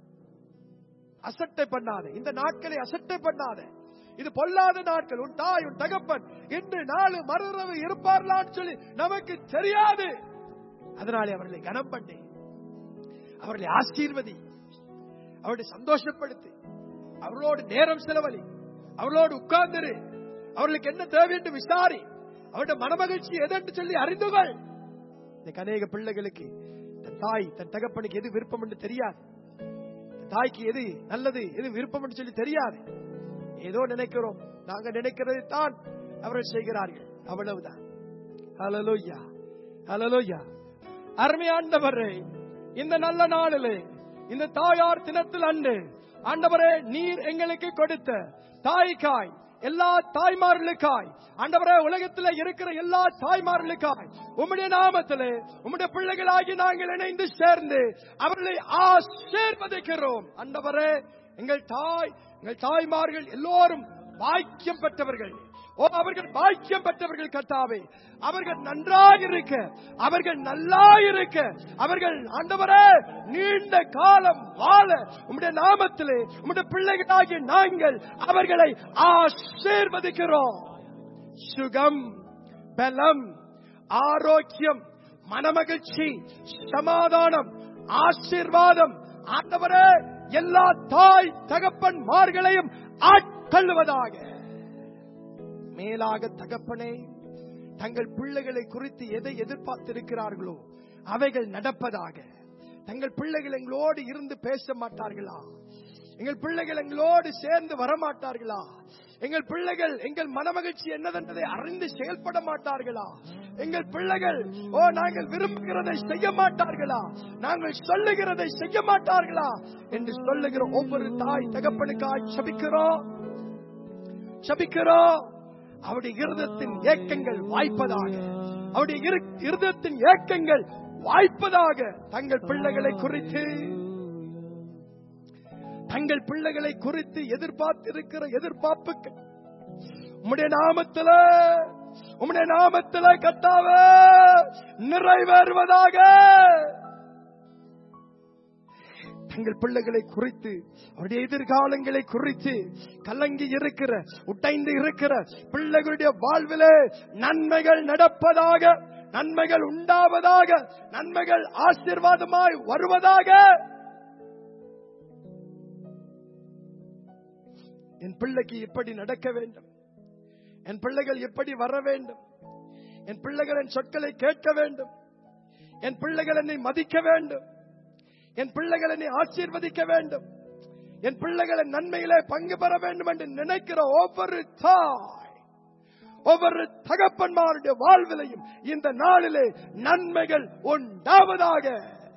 S1: அசட்டை பண்ணாத இந்த நாட்களை அசட்டை பண்ணாத இது பொல்லாத நாட்கள் உன் தாய் உன் தகப்பன் இன்று நாலு மறுரவு இருப்பார்களான்னு சொல்லி நமக்கு தெரியாது அதனாலே அவர்களை கனம் பண்ணி அவர்களை ஆசீர்வதி அவர்களை சந்தோஷப்படுத்து அவர்களோடு நேரம் செலவழி அவர்களோடு உட்கார்ந்திரு அவர்களுக்கு என்ன தேவை என்று விசாரி அவருடைய மனமகிழ்ச்சி எதென்று சொல்லி அறிந்து கொள் இந்த அநேக பிள்ளைகளுக்கு தன் தாய் தன் தகப்பனுக்கு எது விருப்பம் என்று தெரியாது தன் தாய்க்கு எது நல்லது எது விருப்பம் என்று சொல்லி தெரியாது ஏதோ நினைக்கிறோம் நாங்க நினைக்கிறது தான் அவர்கள் செய்கிறார்கள் அவ்வளவுதான் ஹalleluya ஹalleluya அருமையாண்டவரே இந்த நல்ல நாளிலே இந்த தாயார் தினத்தில் அன்று ஆண்டவரே நீர் எங்களுக்கு கொடுத்த தாய்க்காய் எல்லா தாய்மார்களுக்காய் ஆண்டவரே உலகத்தில் இருக்கிற எல்லா தாய்மார்களுக்காய் உம்முடைய நாமத்திலே உம்முடைய பிள்ளைகளாகி நாங்கள் இணைந்து சேர்ந்து அவர்களை ஆசீர்வதிக்கிறோம் ஆண்டவரே எங்கள் தாய் எங்கள் தாய்மார்கள் எல்லோரும் பாக்கியம் பெற்றவர்கள் ஓ அவர்கள் பாக்கியம் பெற்றவர்கள் கர்த்தாவே அவர்கள் நன்றாக இருக்க அவர்கள் நல்லா இருக்க அவர்கள் ஆண்டவரே நீண்ட காலம் வாழ உம்முடைய நாமத்திலே உம்முடைய பிள்ளைகளாகிய நாங்கள் அவர்களை ஆசீர்வதிக்கிறோம் சுகம் பலம் ஆரோக்கியம் மனமகிழ்ச்சி சமாதானம் ஆசீர்வாதம் ஆண்டவரே எல்லா தாய் தகப்பன்மார்களையும் ஆட்கொள்வதாக மேலாக தகப்பனே தங்கள் பிள்ளைகளை குறித்து எதை எதிர்பார்த்திருக்கிறார்களோ அவைகள் நடப்பதாக தங்கள் பிள்ளைகள் எங்களோடு இருந்து பேச மாட்டார்களா எங்கள் பிள்ளைகள் எங்களோடு சேர்ந்து வரமாட்டார்களா எங்கள் பிள்ளைகள் எங்கள் மனமகிழ்ச்சி என்னதென்றதை அறிந்து செயல்பட மாட்டார்களா எங்கள் பிள்ளைகள் ஓ நாங்கள் விரும்புகிறதை செய்ய மாட்டார்களா நாங்கள் சொல்லுகிறதை செய்ய மாட்டார்களா என்று சொல்லுகிற ஒவ்வொரு தாய் தகப்பனுக்காய் சபிக்கிறோம் சபிக்கிறோம் அவருடைய இருதத்தின் ஏக்கங்கள் வாய்ப்பதாக அவருடைய இரு- இருதத்தின் ஏக்கங்கள் வாய்ப்பதாக தங்கள் பிள்ளைகளை குறித்து தங்கள் பிள்ளைகளை குறித்து எதிர்பார்த்திருக்கிற எதிர்பார்ப்புகள் உம்முடைய நாமத்தில உம்முடைய நாமத்திலே கத்தாவே நிறைவேறுவதாக தங்கள் பிள்ளைகளை குறித்து அவருடைய எதிர்காலங்களை குறித்து கலங்கி இருக்கிற உடைந்து இருக்கிற பிள்ளைகளுடைய வாழ்விலே நன்மைகள் நடப்பதாக நன்மைகள் உண்டாவதாக நன்மைகள் ஆசீர்வாதமாய் வருவதாக என் பிள்ளைக்கு இப்படி நடக்க வேண்டும் என் பிள்ளைகள் எப்படி வர வேண்டும் என் பிள்ளைகள் என் சொற்களை கேட்க வேண்டும் என் பிள்ளைகள் என்னை மதிக்க வேண்டும் என் பிள்ளைகள் என்னை ஆசீர்வதிக்க வேண்டும் என் பிள்ளைகளின் நன்மையிலே பங்கு பெற வேண்டும் என்று நினைக்கிற ஒவ்வொரு தாய் ஒவ்வொரு தகப்பன்மாருடைய வாழ்விலையும் இந்த நாளிலே நன்மைகள் உண்டாவதாக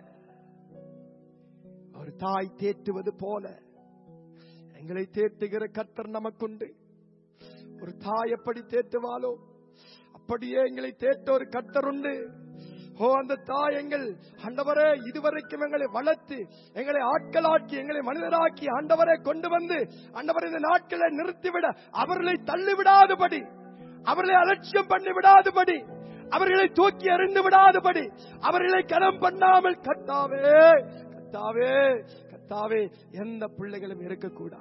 S1: ஒரு தாய் தேற்றுவது போல எங்களை தேற்றுகிற கர்த்தர் நமக்குண்டு ஒரு தாய் எப்படி தேற்றுவாளோ அப்படியே எங்களை தேற்ற ஒரு கர்த்தர் உண்டு ஓ அந்த தாய் எங்கள் ஆண்டவரே இதுவரைக்கும் எங்களை வளர்த்து எங்களை ஆட்களாக்கி எங்களை மனிதராக்கி ஆண்டவரை கொண்டு வந்து ஆண்டவர் இந்த நாட்களை நிறுத்திவிட அவர்களை தள்ளிவிடாதபடி அவர்களை அலட்சியம் பண்ணி விடாதபடி அவர்களை தூக்கி எறிந்து விடாதபடி அவர்களை கனம் பண்ணாமல் கத்தாவே கத்தாவே கத்தாவே எந்த பிள்ளைகளும் இருக்கக்கூடாது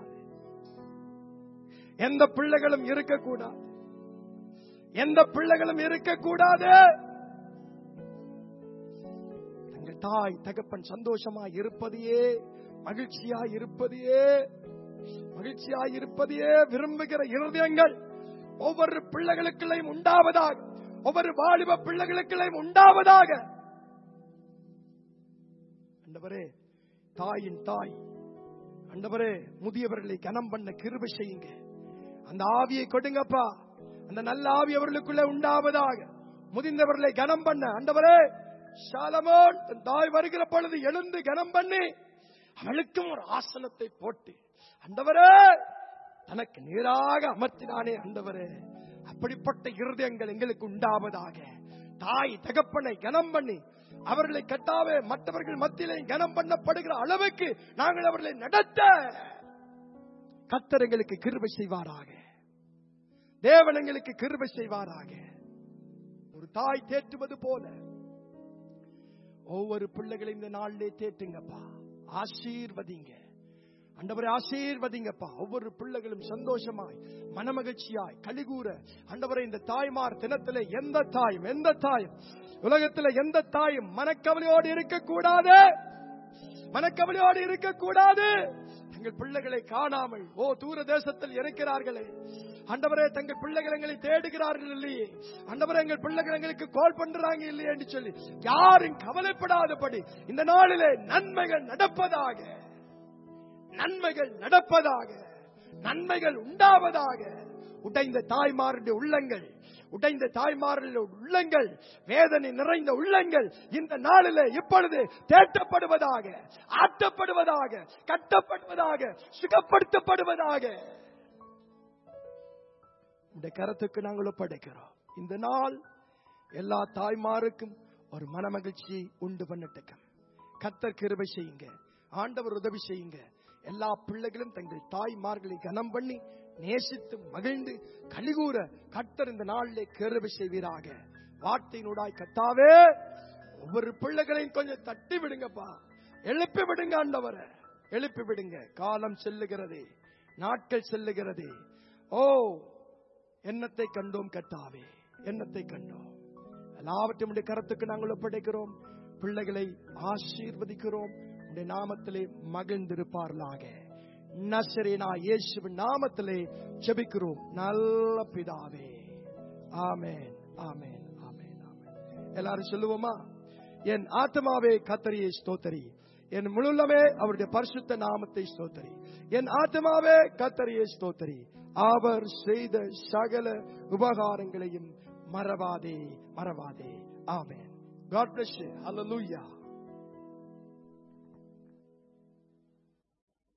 S1: எந்த பிள்ளைகளும் இருக்கக்கூடாது எந்த பிள்ளைகளும் இருக்கக்கூடாது தங்கள் தாய் தகப்பன் சந்தோஷமாய் இருப்பதையே மகிழ்ச்சியாய் இருப்பதையே மகிழ்ச்சியாய் இருப்பதையே விரும்புகிற இருதயங்கள் ஒவ்வொரு பிள்ளைகளுக்குள்ளையும் உண்டாவதாக ஒவ்வொரு வாலிப பிள்ளைகளுக்குள்ளையும் உண்டாவதாக அண்டவரே தாயின் தாய் அண்டவரே முதியவர்களை கனம் பண்ண கிருபை செய்யுங்க அந்த ஆவியை கொடுங்கப்பா அந்த நல்ல ஆவி அவர்களுக்குள்ளே உண்டாவதாக முதிர்ந்தவர்களை கனம் பண்ண அண்டவரே சாலமோன் தன் தாய் வருகிற பொழுது எழுந்து கனம் பண்ணி அவளுக்கும் ஒரு ஆசனத்தை போட்டு அண்டவரே தனக்கு நேராக அமர்த்தினானே அண்டவரே அப்படிப்பட்ட இருதயங்கள் எங்களுக்கு உண்டாவதாக தாய் தகப்பனை கனம் பண்ணி அவர்களை கட்டாவே மற்றவர்கள் மத்தியிலே கனம் பண்ணப்படுகிற அளவுக்கு நாங்கள் அவர்களை நடத்த கத்தர் எங்களுக்கு கிருபை செய்வாராக தேவன் எங்களுக்கு கிருபை செய்வாராக ஒரு தாய் தேற்றுவது போல ஒவ்வொரு பிள்ளைகளையும் இந்த நாளிலே தேற்றுங்கப்பா ஆசீர்வதிங்க அண்டவரை ஆசீர்வதிங்கப்பா ஒவ்வொரு பிள்ளைகளும் சந்தோஷமாய் மனமகிழ்ச்சியாய் கலிகூற அண்டவரை இந்த தாய்மார் தினத்திலே எந்த தாயும் எந்த தாயும் உலகத்துல எந்த தாயும் மனக்கவலையோடு இருக்கக்கூடாது மனக்கவலையோடு இருக்கக்கூடாது தங்கள் பிள்ளைகளை காணாமல் ஓ தூர தேசத்தில் இருக்கிறார்களே அண்டவரே தங்கள் பிள்ளைகள் எங்களை தேடுகிறார்கள் இல்லையே அண்டவரே எங்கள் பிள்ளைகள் எங்களுக்கு கால் பண்றாங்க இல்லையே என்று சொல்லி யாரும் கவலைப்படாதபடி இந்த நாளிலே நன்மைகள் நடப்பதாக நன்மைகள் நடப்பதாக நன்மைகள் உண்டாவதாக உடைந்த தாய்மாருடைய உள்ளங்கள் உடைந்த தாய்மாருடைய உள்ளங்கள் வேதனை நிறைந்த உள்ளங்கள் இந்த நாளிலே இப்பொழுது தேட்டப்படுவதாக ஆட்டப்படுவதாக கட்டப்படுவதாக சுகப்படுத்தப்படுவதாக இந்த கரத்துக்கு நாங்கள் ஒப்படைக்கிறோம் இந்த நாள் எல்லா தாய்மாருக்கும் ஒரு மனமகிழ்ச்சியை உண்டு பண்ணட்டுக்கும் கத்தர் கிருபை செய்யுங்க ஆண்டவர் உதவி செய்யுங்க எல்லா பிள்ளைகளும் தங்கள் தாய்மார்களை கனம் பண்ணி நேசித்து மகிழ்ந்து கலிகூற கத்தர் இந்த நாளிலே கிருபை செய்வீராக வார்த்தையினூடாய் கத்தாவே ஒவ்வொரு பிள்ளைகளையும் கொஞ்சம் தட்டி விடுங்கப்பா எழுப்பி விடுங்க ஆண்டவரை எழுப்பி விடுங்க காலம் செல்லுகிறதே நாட்கள் செல்லுகிறதே ஓ எண்ணத்தை கண்டோம் கத்தாவே எண்ணத்தை கண்டோம் எல்லாவற்றையும் உடைய கரத்துக்கு நாங்கள் ஒப்படைக்கிறோம் பிள்ளைகளை ஆசீர்வதிக்கிறோம் உடைய நாமத்திலே மகிழ்ந்திருப்பார்களாக நசரேனா இயேசுவின் நாமத்திலே ஜெபிக்கிறோம் நல்ல பிதாவே ஆமென் ஆமென் ஆமென் ஆமென் எல்லாரும் சொல்லுவோமா என் ஆத்மாவே கத்தரியை ஸ்தோத்தரி என் முழுலமே அவருடைய பரிசுத்த நாமத்தை ஸ்தோத்தரி என் ஆத்மாவே கத்தரியை ஸ்தோத்தரி அவர் செய்த சகல உபகாரங்களையும் மறவாதே மறவாதே ஆமென் God bless you. Hallelujah.